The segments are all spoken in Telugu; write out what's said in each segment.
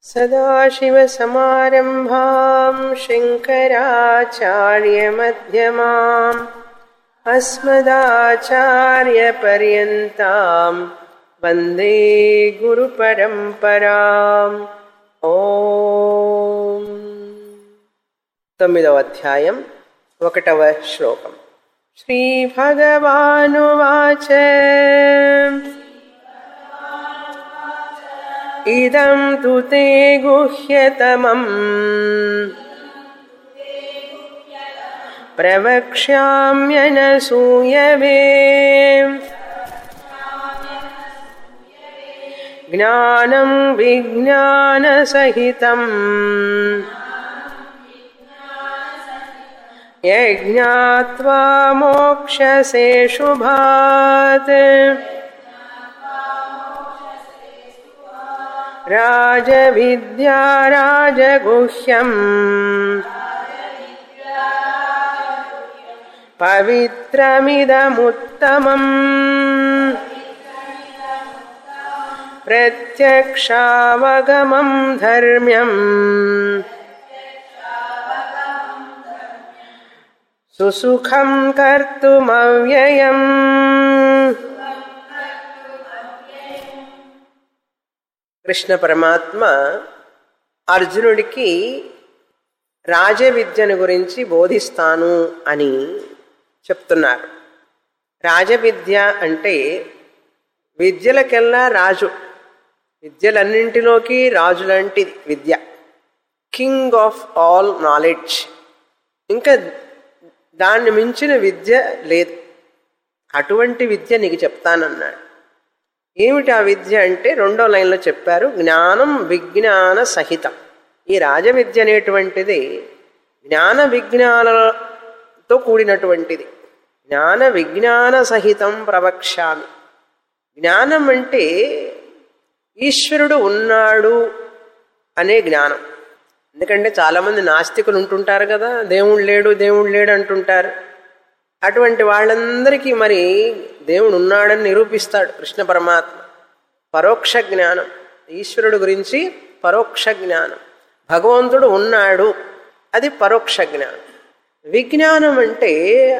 सदाशिवसमारम्भाम् शङ्कराचार्यमध्यमाम् अस्मदाचार्यपर्यन्ताम् वन्दे గురుపరంపరాం ఓం తొమ్మిదవ అధ్యాయం ఒకటవ శ్లోకం శ్రీభగవానువాచ ఇదం తు తే గుహ్యతమం ప్రవక్ష్యామ్యనసూయవే జ్ఞానం విజ్ఞానసహితం యజ్ఞాత్వా మోక్షసే శుభాత్ రాజవిద్యా రాజగుహ్యం పవిత్రమిదముత్తమం ప్రత్యక్షావగమం ధర్మ్యం సుసుఖం కర్తుమవ్యయం కృష్ణ పరమాత్మ అర్జునుడికి రాజవిద్యను గురించి బోధిస్తాను అని చెప్తున్నారు రాజవిద్య అంటే విద్యలకెల్లా రాజు విద్యలన్నింటిలోకి రాజు లాంటిది విద్య కింగ్ ఆఫ్ ఆల్ నాలెడ్జ్ ఇంకా దాన్ని మించిన విద్య లేదు అటువంటి విద్య నీకు చెప్తానన్నాడు ఏమిటి ఆ విద్య అంటే రెండో లైన్లో చెప్పారు జ్ఞానం విజ్ఞాన సహితం ఈ రాజవిద్య అనేటువంటిది జ్ఞాన విజ్ఞానాలతో కూడినటువంటిది జ్ఞాన విజ్ఞాన సహితం ప్రవక్ష్యామి జ్ఞానం అంటే ఈశ్వరుడు ఉన్నాడు అనే జ్ఞానం ఎందుకంటే చాలామంది నాస్తికులు ఉంటుంటారు కదా దేవుడు లేడు దేవుడు లేడు అంటుంటారు అటువంటి వాళ్ళందరికీ మరి దేవుడు ఉన్నాడని నిరూపిస్తాడు కృష్ణ పరమాత్మ పరోక్ష జ్ఞానం ఈశ్వరుడు గురించి పరోక్ష జ్ఞానం భగవంతుడు ఉన్నాడు అది పరోక్ష జ్ఞానం విజ్ఞానం అంటే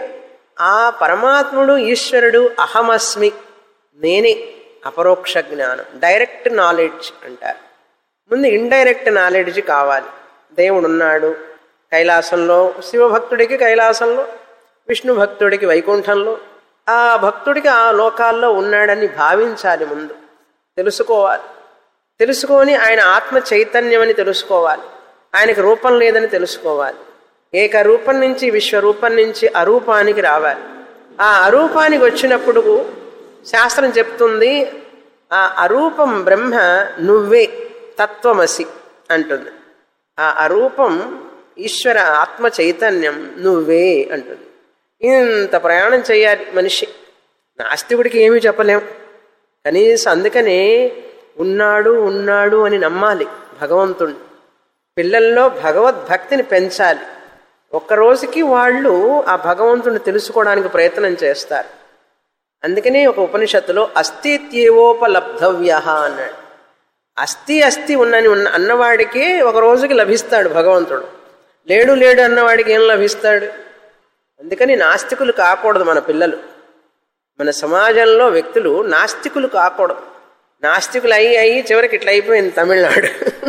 ఆ పరమాత్ముడు ఈశ్వరుడు అహమస్మి నేనే అపరోక్ష జ్ఞానం డైరెక్ట్ నాలెడ్జ్ అంటారు ముందు ఇండైరెక్ట్ నాలెడ్జ్ కావాలి దేవుడు ఉన్నాడు కైలాసంలో శివభక్తుడికి కైలాసంలో విష్ణు భక్తుడికి వైకుంఠంలో ఆ భక్తుడికి ఆ లోకాల్లో ఉన్నాడని భావించాలి ముందు తెలుసుకోవాలి తెలుసుకొని ఆయన ఆత్మ చైతన్యం అని తెలుసుకోవాలి ఆయనకు రూపం లేదని తెలుసుకోవాలి ఏక రూపం నుంచి విశ్వరూపం నుంచి అరూపానికి రావాలి ఆ అరూపానికి వచ్చినప్పుడు శాస్త్రం చెప్తుంది ఆ అరూపం బ్రహ్మ నువ్వే తత్వమసి అంటుంది ఆ అరూపం ఈశ్వర ఆత్మ చైతన్యం నువ్వే అంటుంది ఇంత ప్రయాణం చేయాలి మనిషి నాస్తికుడికి ఏమీ చెప్పలేం కనీసం అందుకనే ఉన్నాడు ఉన్నాడు అని నమ్మాలి భగవంతుణ్ణి పిల్లల్లో భగవద్భక్తిని పెంచాలి ఒక్క రోజుకి వాళ్ళు ఆ భగవంతుని తెలుసుకోవడానికి ప్రయత్నం చేస్తారు అందుకనే ఒక ఉపనిషత్తులో అస్థిత్యేవోపలబ్ధవ్య అన్నాడు అస్థి అస్థి ఉన్నని ఉన్న అన్నవాడికి ఒక రోజుకి లభిస్తాడు భగవంతుడు లేడు లేడు అన్నవాడికి ఏం లభిస్తాడు అందుకని నాస్తికులు కాకూడదు మన పిల్లలు మన సమాజంలో వ్యక్తులు నాస్తికులు కాకూడదు నాస్తికులు అయ్యి అయ్యి చివరికి ఇట్లా అయిపోయింది తమిళనాడు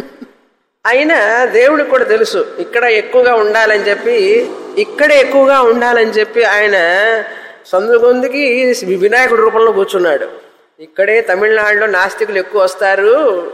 అయినా దేవుడికి కూడా తెలుసు ఇక్కడ ఎక్కువగా ఉండాలని చెప్పి ఇక్కడే ఎక్కువగా ఉండాలని చెప్పి ఆయన సొందుగొందుకి వినాయకుడి రూపంలో కూర్చున్నాడు ఇక్కడే తమిళనాడులో నాస్తికులు ఎక్కువ వస్తారు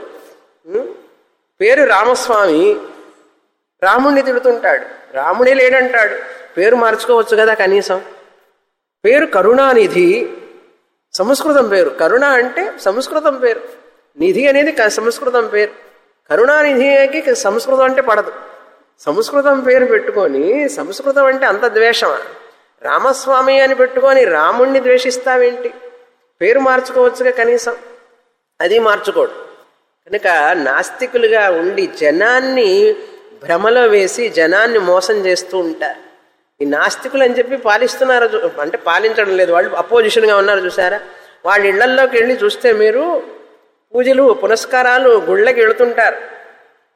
పేరు రామస్వామి రాముణ్ణి తిడుతుంటాడు రాముడే లేడంటాడు పేరు మార్చుకోవచ్చు కదా కనీసం పేరు కరుణానిధి సంస్కృతం పేరు కరుణ అంటే సంస్కృతం పేరు నిధి అనేది సంస్కృతం పేరు కరుణానిధికి సంస్కృతం అంటే పడదు సంస్కృతం పేరు పెట్టుకొని సంస్కృతం అంటే అంత ద్వేషమా రామస్వామి అని పెట్టుకొని రాముణ్ణి ద్వేషిస్తావేంటి పేరు మార్చుకోవచ్చుగా కనీసం అది మార్చుకోడు కనుక నాస్తికులుగా ఉండి జనాన్ని భ్రమలో వేసి జనాన్ని మోసం చేస్తూ ఉంటారు ఈ నాస్తికులు అని చెప్పి పాలిస్తున్నారు చూ- అంటే పాలించడం లేదు వాళ్ళు అపోజిషన్గా ఉన్నారు చూసారా వాళ్ళ ఇళ్లల్లోకి వెళ్ళి చూస్తే మీరు పూజలు పునస్కారాలు గుళ్ళకి వెళుతుంటారు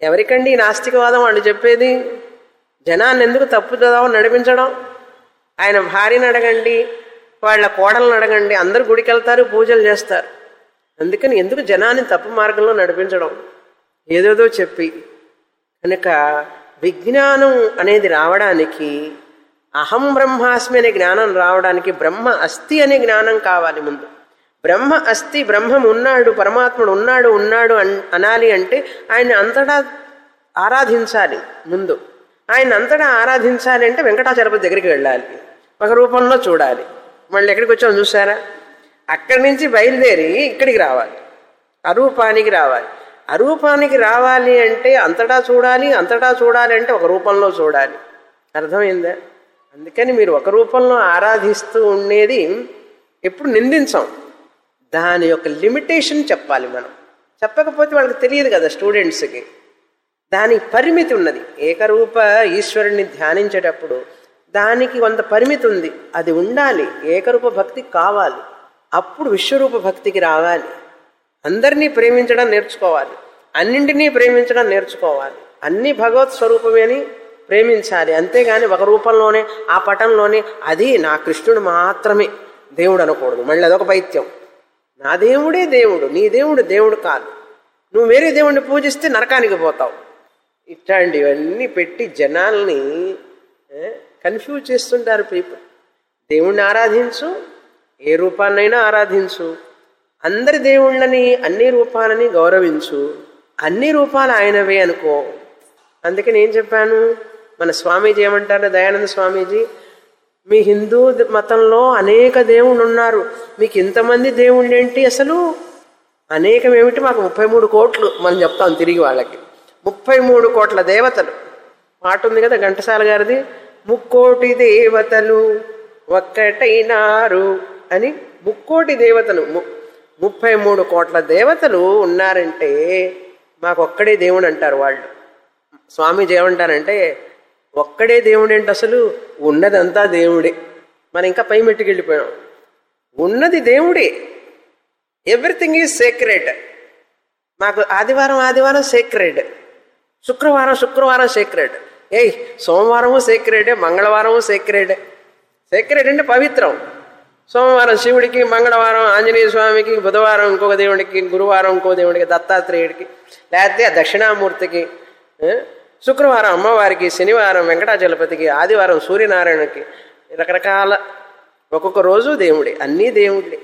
ఎవరికండి ఈ నాస్తికవాదం వాళ్ళు చెప్పేది జనాన్ని ఎందుకు తప్పుదో నడిపించడం ఆయన భార్యను అడగండి వాళ్ళ కోడలను అడగండి అందరు గుడికి వెళ్తారు పూజలు చేస్తారు అందుకని ఎందుకు జనాన్ని తప్పు మార్గంలో నడిపించడం ఏదేదో చెప్పి కనుక విజ్ఞానం అనేది రావడానికి అహం బ్రహ్మాస్మి అనే జ్ఞానం రావడానికి బ్రహ్మ అస్థి అనే జ్ఞానం కావాలి ముందు బ్రహ్మ అస్థి బ్రహ్మం ఉన్నాడు పరమాత్ముడు ఉన్నాడు ఉన్నాడు అన్ అనాలి అంటే ఆయన అంతటా ఆరాధించాలి ముందు ఆయన అంతటా ఆరాధించాలి అంటే వెంకటాచలపతి దగ్గరికి వెళ్ళాలి ఒక రూపంలో చూడాలి మళ్ళీ ఎక్కడికి వచ్చామో చూసారా అక్కడి నుంచి బయలుదేరి ఇక్కడికి రావాలి అరూపానికి రావాలి అరూపానికి రావాలి అంటే అంతటా చూడాలి అంతటా చూడాలి అంటే ఒక రూపంలో చూడాలి అర్థమైందా అందుకని మీరు ఒక రూపంలో ఆరాధిస్తూ ఉండేది ఎప్పుడు నిందించాం దాని యొక్క లిమిటేషన్ చెప్పాలి మనం చెప్పకపోతే వాళ్ళకి తెలియదు కదా స్టూడెంట్స్కి దానికి పరిమితి ఉన్నది ఏకరూప ఈశ్వరుణ్ణి ధ్యానించేటప్పుడు దానికి కొంత పరిమితి ఉంది అది ఉండాలి ఏకరూప భక్తి కావాలి అప్పుడు విశ్వరూప భక్తికి రావాలి అందరినీ ప్రేమించడం నేర్చుకోవాలి అన్నింటినీ ప్రేమించడం నేర్చుకోవాలి అన్ని భగవత్ స్వరూపమే అని ప్రేమించాలి అంతేగాని ఒక రూపంలోనే ఆ పటంలోనే అది నా కృష్ణుడు మాత్రమే దేవుడు అనకూడదు మళ్ళీ అదొక పైత్యం నా దేవుడే దేవుడు నీ దేవుడు దేవుడు కాదు నువ్వు వేరే దేవుడిని పూజిస్తే నరకానికి పోతావు ఇట్లాంటివన్నీ పెట్టి జనాల్ని కన్ఫ్యూజ్ చేస్తుంటారు పీపుల్ దేవుణ్ణి ఆరాధించు ఏ రూపాన్నైనా ఆరాధించు అందరి దేవుళ్ళని అన్ని రూపాలని గౌరవించు అన్ని రూపాలు ఆయనవే అనుకో అందుకని ఏం చెప్పాను మన స్వామీజీ ఏమంటారు దయానంద స్వామీజీ మీ హిందూ మతంలో అనేక దేవుళ్ళు ఉన్నారు మీకు ఇంతమంది దేవుళ్ళు ఏంటి అసలు అనేకం ఏమిటి మాకు ముప్పై మూడు కోట్లు మనం చెప్తాం తిరిగి వాళ్ళకి ముప్పై మూడు కోట్ల దేవతలు మాట ఉంది కదా ఘంటసాల గారిది ముక్కోటి దేవతలు ఒక్కటైనారు అని ముక్కోటి దేవతలు ము- ముప్పై మూడు కోట్ల దేవతలు ఉన్నారంటే మాకు ఒక్కడే దేవుడు అంటారు వాళ్ళు స్వామీజీ ఏమంటారంటే ఒక్కడే దేవుడు ఏంటి అసలు ఉన్నదంతా దేవుడే మనం ఇంకా పై మెట్టుకు వెళ్ళిపోయాం ఉన్నది దేవుడే ఎవ్రీథింగ్ ఈజ్ సేక్రెడ్ మాకు ఆదివారం ఆదివారం సేక్రెడ్ శుక్రవారం శుక్రవారం సేక్రెడ్ ఏయ్ సోమవారము సేక్రెడే మంగళవారము సేక్రెడే సేక్రెడ్ అంటే పవిత్రం సోమవారం శివుడికి మంగళవారం ఆంజనేయ స్వామికి బుధవారం ఇంకొక దేవుడికి గురువారం ఇంకో దేవుడికి దత్తాత్రేయుడికి లేకపోతే ఆ దక్షిణామూర్తికి ఏ? శుక్రవారం అమ్మవారికి శనివారం వెంకటాచలపతికి ఆదివారం సూర్యనారాయణకి రకరకాల ఒక్కొక్క రోజు దేవుడే అన్నీ దేవుళ్ళే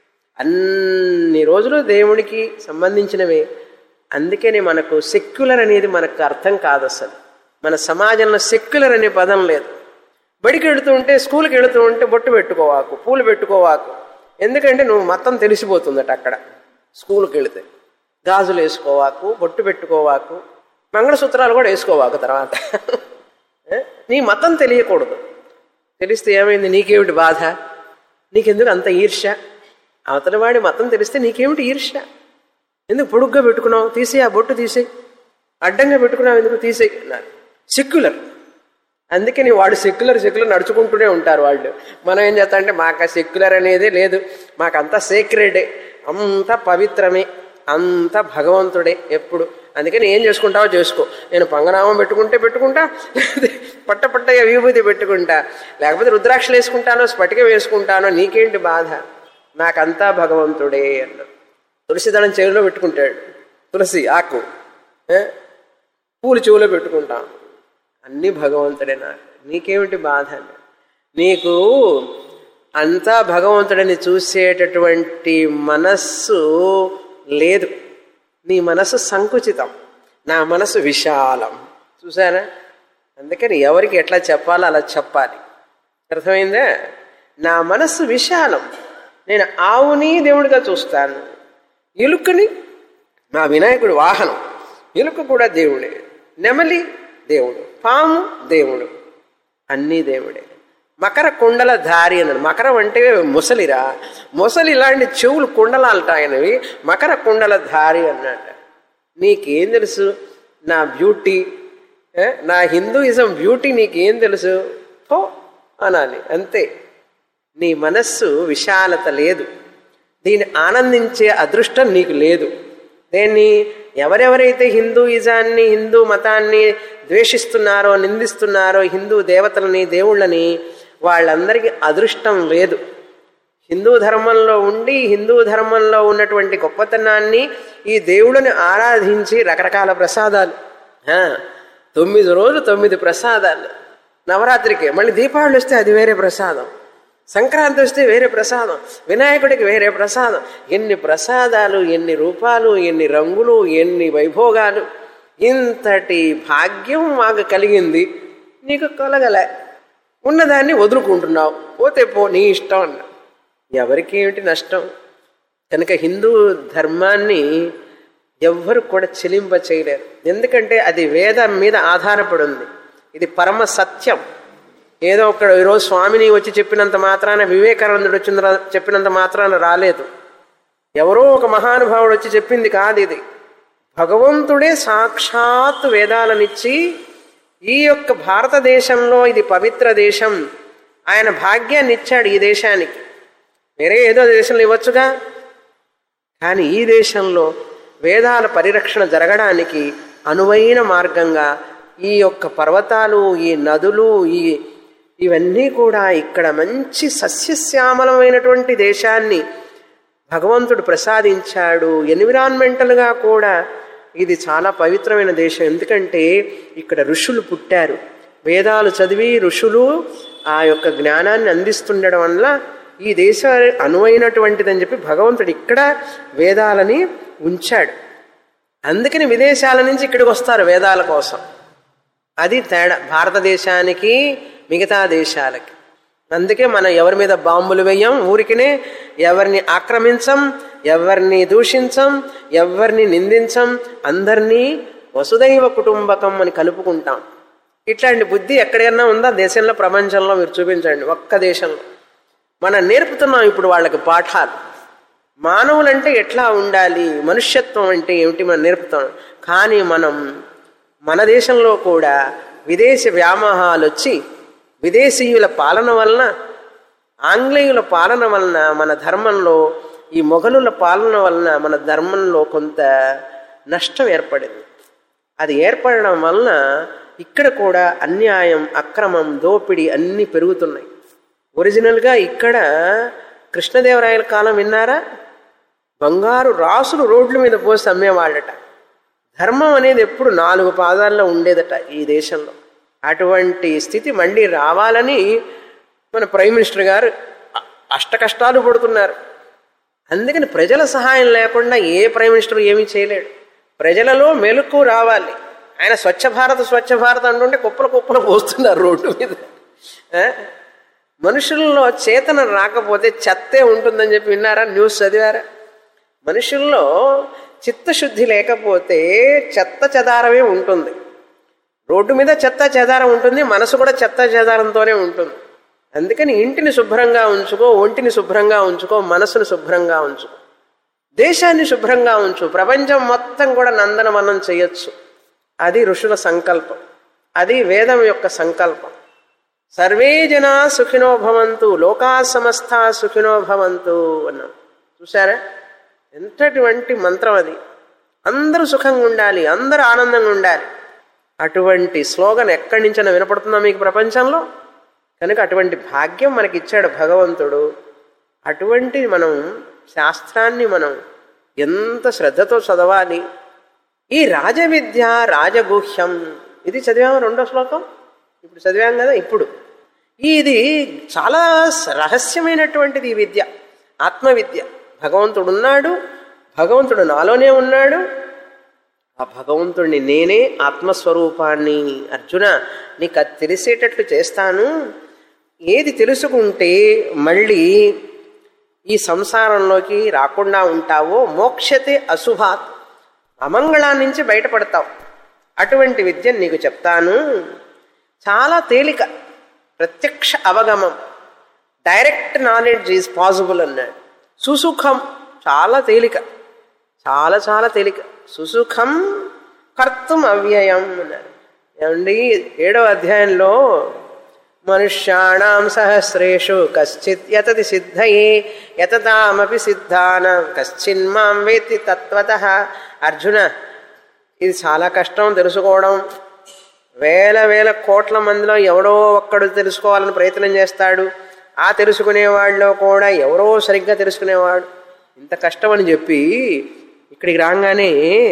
అన్ని రోజులు దేవుడికి సంబంధించినవే అందుకనే మనకు సెక్యులర్ అనేది మనకు అర్థం కాదు అసలు మన సమాజంలో సెక్యులర్ అనే పదం లేదు బడికి వెళుతూ ఉంటే స్కూల్కి వెళుతూ ఉంటే బొట్టు పెట్టుకోవాకు పూలు పెట్టుకోవాకు ఎందుకంటే నువ్వు మొత్తం తెలిసిపోతుందట అక్కడ స్కూల్కి వెళితే గాజులు వేసుకోవాకు బొట్టు పెట్టుకోవాకు మంగళసూత్రాలు కూడా వేసుకోవాకు తర్వాత ఏ? నీ మతం తెలియకూడదు తెలిస్తే ఏమైంది నీకేమిటి బాధ నీకెందుకు అంత ఈర్ష్య అవతల వాడి మతం తెలిస్తే నీకేమిటి ఈర్ష్య ఎందుకు పొడుగ్గా పెట్టుకున్నావు తీసేయి ఆ బొట్టు తీసేయి అడ్డంగా పెట్టుకున్నావు ఎందుకు తీసేయి అన్నారు సెక్యులర్ అందుకని వాడు సెక్యులర్ సెక్యులర్ నడుచుకుంటూనే ఉంటారు వాళ్ళు మనం ఏం చేస్తా అంటే మాకు సెక్యులర్ అనేది లేదు మాకంతా సేక్రెడే అంత పవిత్రమే అంత భగవంతుడే ఎప్పుడు అందుకని ఏం చేసుకుంటావో చేసుకో నేను పంగనామం పెట్టుకుంటే పెట్టుకుంటా లేకపోతే పట్ట పట్టగా విభూతి పెట్టుకుంటా లేకపోతే రుద్రాక్షలు వేసుకుంటానో స్ఫటికం వేసుకుంటానో నీకేంటి బాధ నాకంతా భగవంతుడే అన్న తులసి దళం చెవిలో పెట్టుకుంటాడు తులసి ఆకు ఏ? పూలు చెవిలో పెట్టుకుంటాం అన్నీ భగవంతుడే నాకు నీకేమిటి బాధ అని నీకు అంతా భగవంతుడని చూసేటటువంటి మనస్సు లేదు నీ మనస్సు సంకుచితం నా మనస్సు విశాలం చూసారా అందుకని ఎవరికి ఎట్లా చెప్పాలో అలా చెప్పాలి అర్థమైందా నా మనస్సు విశాలం నేను ఆవుని దేవుడిగా చూస్తాను ఎలుకని నా వినాయకుడి వాహనం ఎలుక కూడా దేవుడే నెమలి దేవుడు పాము దేవుడు అన్నీ దేవుడే మకర కుండల ధారి అన్నాడు మకరం అంటే ముసలిరా ముసలి ఇలాంటి చెవులు కుండలాలటాయనవి మకర కుండల ధారి అన్నట్ట నీకేం తెలుసు నా బ్యూటీ ఏ? నా హిందూయిజం బ్యూటీ నీకేం తెలుసు పో అనాలి అంతే నీ మనస్సు విశాలత లేదు దీన్ని ఆనందించే అదృష్టం నీకు లేదు దేన్ని ఎవరెవరైతే హిందూయిజాన్ని హిందూ మతాన్ని ద్వేషిస్తున్నారో నిందిస్తున్నారో హిందూ దేవతలని దేవుళ్ళని వాళ్ళందరికీ అదృష్టం లేదు హిందూ ధర్మంలో ఉండి హిందూ ధర్మంలో ఉన్నటువంటి గొప్పతనాన్ని ఈ దేవుడిని ఆరాధించి రకరకాల ప్రసాదాలు ఆ, తొమ్మిది రోజులు తొమ్మిది ప్రసాదాలు నవరాత్రికి మళ్ళీ దీపావళి వస్తే అది వేరే ప్రసాదం సంక్రాంతి వస్తే వేరే ప్రసాదం వినాయకుడికి వేరే ప్రసాదం ఎన్ని ప్రసాదాలు ఎన్ని రూపాలు ఎన్ని రంగులు ఎన్ని వైభోగాలు ఇంతటి భాగ్యం మాకు కలిగింది నీకు కలగలే ఉన్నదాన్ని వదులుకుంటున్నావు పోతే పో నీ ఇష్టం అన్నా ఎవరికి ఏమిటి నష్టం కనుక హిందూ ధర్మాన్ని ఎవ్వరు కూడా చెలింప చేయలేరు ఎందుకంటే అది వేదం మీద ఆధారపడి ఉంది ఇది పరమ సత్యం ఏదో ఒక ఈరోజు స్వామిని వచ్చి చెప్పినంత మాత్రాన వివేకానందుడు వచ్చిన చెప్పినంత మాత్రాన రాలేదు ఎవరో ఒక మహానుభావుడు వచ్చి చెప్పింది కాదు ఇది భగవంతుడే సాక్షాత్ వేదాలనిచ్చి ఈ యొక్క భారతదేశంలో ఇది పవిత్ర దేశం ఆయన భాగ్యాన్ని ఇచ్చాడు ఈ దేశానికి వేరే ఏదో దేశంలో ఇవ్వచ్చుగా కానీ ఈ దేశంలో వేదాల పరిరక్షణ జరగడానికి అనువైన మార్గంగా ఈ యొక్క పర్వతాలు ఈ నదులు ఈ ఇవన్నీ కూడా ఇక్కడ మంచి సస్యశ్యామలమైనటువంటి దేశాన్ని భగవంతుడు ప్రసాదించాడు ఎన్విరాన్మెంటల్గా కూడా ఇది చాలా పవిత్రమైన దేశం ఎందుకంటే ఇక్కడ ఋషులు పుట్టారు వేదాలు చదివి ఋషులు ఆ యొక్క జ్ఞానాన్ని అందిస్తుండడం వల్ల ఈ దేశం అనువైనటువంటిదని చెప్పి భగవంతుడు ఇక్కడ వేదాలని ఉంచాడు అందుకని విదేశాల నుంచి ఇక్కడికి వస్తారు వేదాల కోసం అది తేడా భారతదేశానికి మిగతా దేశాలకి అందుకే మనం ఎవరి మీద బాంబులు వేయం ఊరికినే ఎవరిని ఆక్రమించం ఎవరిని దూషించం ఎవరిని నిందించం అందరినీ వసుదైవ కుటుంబకం అని కలుపుకుంటాం ఇట్లాంటి బుద్ధి ఎక్కడైనా ఉందా దేశంలో ప్రపంచంలో మీరు చూపించండి ఒక్క దేశంలో మనం నేర్పుతున్నాం ఇప్పుడు వాళ్ళకి పాఠాలు మానవులంటే ఎట్లా ఉండాలి మనుష్యత్వం అంటే ఏమిటి మనం నేర్పుతాం కానీ మనం మన దేశంలో కూడా విదేశ వ్యామోహాలు వచ్చి విదేశీయుల పాలన వలన ఆంగ్లేయుల పాలన వలన మన ధర్మంలో ఈ మొఘలుల పాలన వలన మన ధర్మంలో కొంత నష్టం ఏర్పడింది అది ఏర్పడడం వలన ఇక్కడ కూడా అన్యాయం అక్రమం దోపిడీ అన్నీ పెరుగుతున్నాయి ఒరిజినల్గా ఇక్కడ కృష్ణదేవరాయల కాలం విన్నారా బంగారు రాసులు రోడ్ల మీద పోసి అమ్మేవాళ్ళట ధర్మం అనేది ఎప్పుడు నాలుగు పాదాల్లో ఉండేదట ఈ దేశంలో అటువంటి స్థితి మళ్ళీ రావాలని మన ప్రైమ్ మినిస్టర్ గారు అ- అష్ట కష్టాలు పడుతున్నారు అందుకని ప్రజల సహాయం లేకుండా ఏ ప్రైమ్ మినిస్టర్ ఏమీ చేయలేడు ప్రజలలో మెలకు రావాలి ఆయన స్వచ్ఛ భారత్ స్వచ్ఛ భారత్ అంటుంటే కుప్పలు కుప్పలు పోస్తున్నారు రోడ్డు మీద ఆ? మనుషుల్లో చేతన రాకపోతే చెత్తే ఉంటుందని చెప్పి విన్నారా న్యూస్ చదివారా మనుషుల్లో చిత్తశుద్ధి లేకపోతే చెత్త చెదారమే ఉంటుంది రోడ్డు మీద చెత్త చెదారం ఉంటుంది మనసు కూడా చెత్త చెదారంతోనే ఉంటుంది అందుకని ఇంటిని శుభ్రంగా ఉంచుకో ఒంటిని శుభ్రంగా ఉంచుకో మనసును శుభ్రంగా ఉంచుకో దేశాన్ని శుభ్రంగా ఉంచు ప్రపంచం మొత్తం కూడా నందనవనం చేయొచ్చు అది ఋషుల సంకల్పం అది వేదం యొక్క సంకల్పం సర్వే జనా సుఖినో భవంతు లోకా సమస్త సుఖినో భవంతు అన్నాం చూసారా ఎంతటువంటి మంత్రం అది అందరూ సుఖంగా ఉండాలి అందరూ ఆనందంగా ఉండాలి అటువంటి స్లోగన్ ఎక్కడి నుంచైనా వినపడుతుందా మీకు ప్రపంచంలో కనుక అటువంటి భాగ్యం మనకి ఇచ్చాడు భగవంతుడు అటువంటి మనం శాస్త్రాన్ని మనం ఎంత శ్రద్ధతో చదవాలి ఈ రాజవిద్య రాజగుహ్యం ఇది చదివాము రెండో శ్లోకం ఇప్పుడు చదివాం కదా ఇప్పుడు ఇది చాలా రహస్యమైనటువంటిది ఈ విద్య ఆత్మవిద్య భగవంతుడు ఉన్నాడు భగవంతుడు నాలోనే ఉన్నాడు ఆ భగవంతుడిని నేనే ఆత్మస్వరూపాన్ని అర్జున నీకు అది తెలిసేటట్లు చేస్తాను ఏది తెలుసుకుంటే మళ్ళీ ఈ సంసారంలోకి రాకుండా ఉంటావో మోక్షతే అశుభాత్ అమంగళాన్ని నుంచి బయటపడతావు అటువంటి విద్యను నీకు చెప్తాను చాలా తేలిక ప్రత్యక్ష అవగమం డైరెక్ట్ నాలెడ్జ్ ఈజ్ పాసిబుల్ అన్నాడు సుసుఖం చాలా తేలిక చాలా చాలా తేలిక సుసుఖం కర్తం అవ్యయం అన్నారు ఏమండి ఏడవ అధ్యాయంలో మనుష్యాణం సహస్రేషు కశ్చిత్ యతతి సిద్ధయే యతతామపి సిద్ధానం కశ్చిన్మాం వేత్తి తత్వత అర్జున ఇది చాలా కష్టం తెలుసుకోవడం వేల వేల కోట్ల మందిలో ఎవడో ఒక్కడు తెలుసుకోవాలని ప్రయత్నం చేస్తాడు ఆ తెలుసుకునేవాడిలో కూడా ఎవరో సరిగ్గా తెలుసుకునేవాడు ఇంత కష్టం అని చెప్పి ఇక్కడికి రాగానే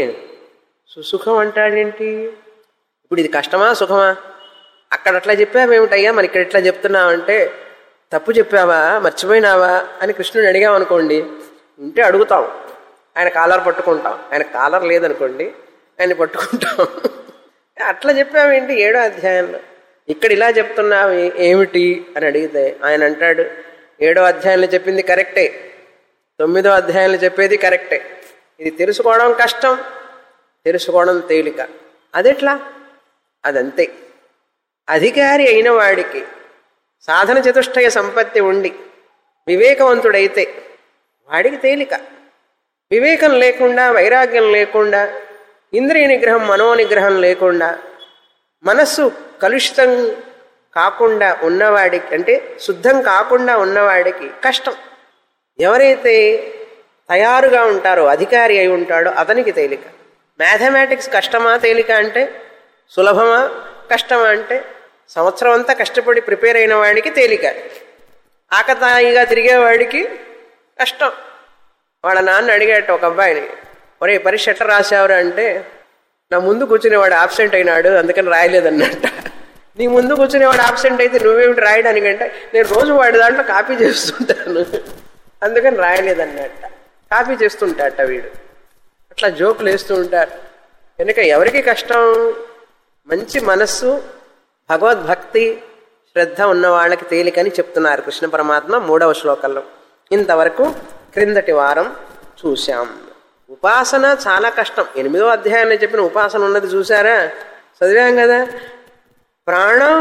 సుసుఖం అంటాడేంటి ఇప్పుడు ఇది కష్టమా సుఖమా అక్కడ అట్లా చెప్పావేమిటయ్యా మరి ఇక్కడ ఇట్లా చెప్తున్నావంటే తప్పు చెప్పావా మర్చిపోయినావా అని కృష్ణుని అడిగామనుకోండి ఉంటే అడుగుతాం ఆయన కాలర్ పట్టుకుంటాం ఆయన కాలర్ లేదనుకోండి ఆయన పట్టుకుంటాం అట్లా చెప్పావేంటి ఏడో అధ్యాయంలో ఇక్కడ ఇలా చెప్తున్నావు ఏ- ఏమిటి అని అడిగితే ఆయన అంటాడు ఏడో అధ్యాయంలో చెప్పింది కరెక్టే తొమ్మిదో అధ్యాయంలో చెప్పేది కరెక్టే ఇది తెలుసుకోవడం కష్టం తెలుసుకోవడం తేలిక అదెట్లా అదంతే అధికారి అయిన వాడికి సాధన చతుష్టయ సంపత్తి ఉండి వివేకవంతుడైతే వాడికి తేలిక వివేకం లేకుండా వైరాగ్యం లేకుండా ఇంద్రియ నిగ్రహం మనోనిగ్రహం లేకుండా మనస్సు కలుషితం కాకుండా ఉన్నవాడికి అంటే శుద్ధం కాకుండా ఉన్నవాడికి కష్టం ఎవరైతే తయారుగా ఉంటారో అధికారి అయి ఉంటాడో అతనికి తేలిక మ్యాథమెటిక్స్ కష్టమా తేలిక అంటే సులభమా కష్టమా అంటే సంవత్సరం అంతా కష్టపడి ప్రిపేర్ అయిన వాడికి తేలిక ఆకతాయిగా తిరిగేవాడికి కష్టం వాళ్ళ నాన్న అడిగాట ఒక అబ్బాయిని ఒరే పరీక్ష ఎట్లా రాశావురా అంటే నా ముందు కూర్చునేవాడు ఆబ్సెంట్ అయినాడు అందుకని రాయలేదన్నట్ట నీ ముందు కూర్చునేవాడు ఆబ్సెంట్ అయితే నువ్వేమిటి రాయడానికంటే నేను రోజు వాడి దాంట్లో కాపీ చేస్తుంటాను అందుకని రాయలేదన్నట్ట కాపీ చేస్తుంటాట వీడు అట్లా జోకులు వేస్తూ ఉంటారు కనుక ఎవరికి కష్టం మంచి మనస్సు భగవద్భక్తి శ్రద్ధ ఉన్న వాళ్ళకి తేలికని చెప్తున్నారు కృష్ణ పరమాత్మ మూడవ శ్లోకంలో ఇంతవరకు క్రిందటి వారం చూశాం ఉపాసన చాలా కష్టం ఎనిమిదో అధ్యాయంలో చెప్పిన ఉపాసన ఉన్నది చూసారా చదివాం కదా ప్రాణం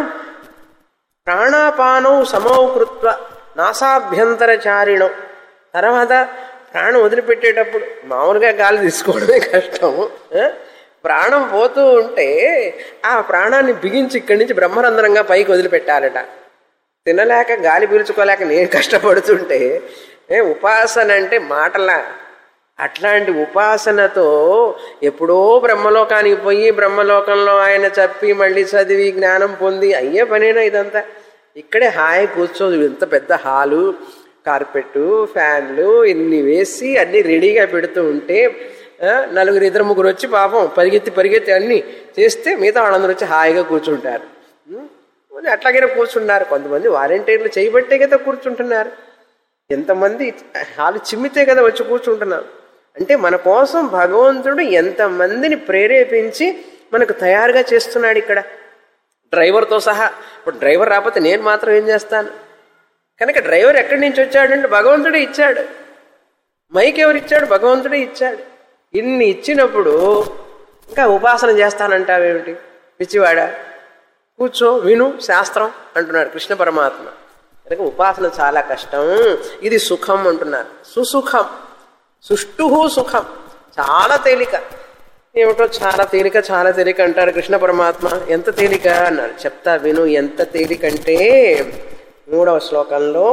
ప్రాణాపానం సమౌ కృత్వ నాసాభ్యంతరచారిణం తర్వాత ప్రాణం వదిలిపెట్టేటప్పుడు మామూలుగా గాలి తీసుకోవడమే కష్టం ఆ? ప్రాణం పోతూ ఉంటే ఆ ప్రాణాన్ని బిగించి ఇక్కడి నుంచి బ్రహ్మరంధ్రంగా పైకి వదిలిపెట్టాలట తినలేక గాలి పీల్చుకోలేక నేను కష్టపడుతుంటే ఏ ఉపాసన అంటే మాటలా అట్లాంటి ఉపాసనతో ఎప్పుడో బ్రహ్మలోకానికి పోయి బ్రహ్మలోకంలో ఆయన చెప్పి మళ్ళీ చదివి జ్ఞానం పొంది అయ్యే పనేనా ఇదంతా ఇక్కడే హాయి కూర్చోదు ఇంత పెద్ద హాలు కార్పెట్ ఫ్యాన్లు ఇన్ని వేసి అన్ని రెడీగా పెడుతూ ఉంటే ఆ, నలుగురు ఇద్దరు ముగ్గురు వచ్చి పాపం పరిగెత్తి పరిగెత్తి అన్ని చేస్తే మిగతా వాళ్ళందరూ వచ్చి హాయిగా కూర్చుంటారు ఉం? మరి అట్లాగైనా కూర్చుంటున్నారు కొంతమంది వాలంటీర్లు చేయబట్టే కదా కూర్చుంటున్నారు ఎంతమంది హాలు చిమ్మితే కదా వచ్చి కూర్చుంటున్నారు అంటే మన కోసం భగవంతుడు ఎంతమందిని ప్రేరేపించి మనకు తయారుగా చేస్తున్నాడు ఇక్కడ డ్రైవర్తో సహా ఇప్పుడు డ్రైవర్ రాకపోతే నేను మాత్రం ఏం చేస్తాను కనుక డ్రైవర్ ఎక్కడి నుంచి వచ్చాడంటే భగవంతుడే ఇచ్చాడు మైక్ ఎవరు ఇచ్చాడు భగవంతుడే ఇచ్చాడు ఇన్ని ఇచ్చినప్పుడు ఇంకా ఉపాసన చేస్తానంటావేమిటి పిచ్చివాడా కూర్చో విను శాస్త్రం అంటున్నాడు కృష్ణ పరమాత్మ కనుక ఉపాసన చాలా కష్టం ఇది సుఖం అంటున్నారు సుసుఖం సుష్టు సుఖం చాలా తేలిక ఏమిటో చాలా తేలిక చాలా తేలిక అంటారు కృష్ణ పరమాత్మ ఎంత తేలిక అన్నారు చెప్తా విను ఎంత తేలిక అంటే మూడవ శ్లోకంలో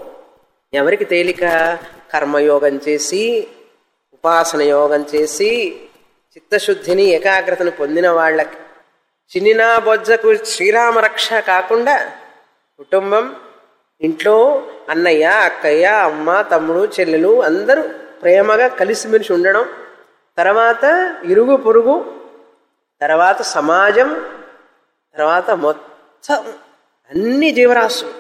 ఎవరికి తేలిక కర్మయోగం చేసి ఉపాసన యోగం చేసి చిత్తశుద్ధిని ఏకాగ్రతను పొందిన వాళ్ళకి చిన్నినా బొజ్జకు శ్రీరామ రక్ష కాకుండా కుటుంబం ఇంట్లో అన్నయ్య అక్కయ్య అమ్మ తమ్ముడు చెల్లెలు అందరూ ప్రేమగా కలిసిమెలిసి ఉండడం తర్వాత ఇరుగు పొరుగు తర్వాత సమాజం తర్వాత మొత్తం అన్ని జీవరాశులు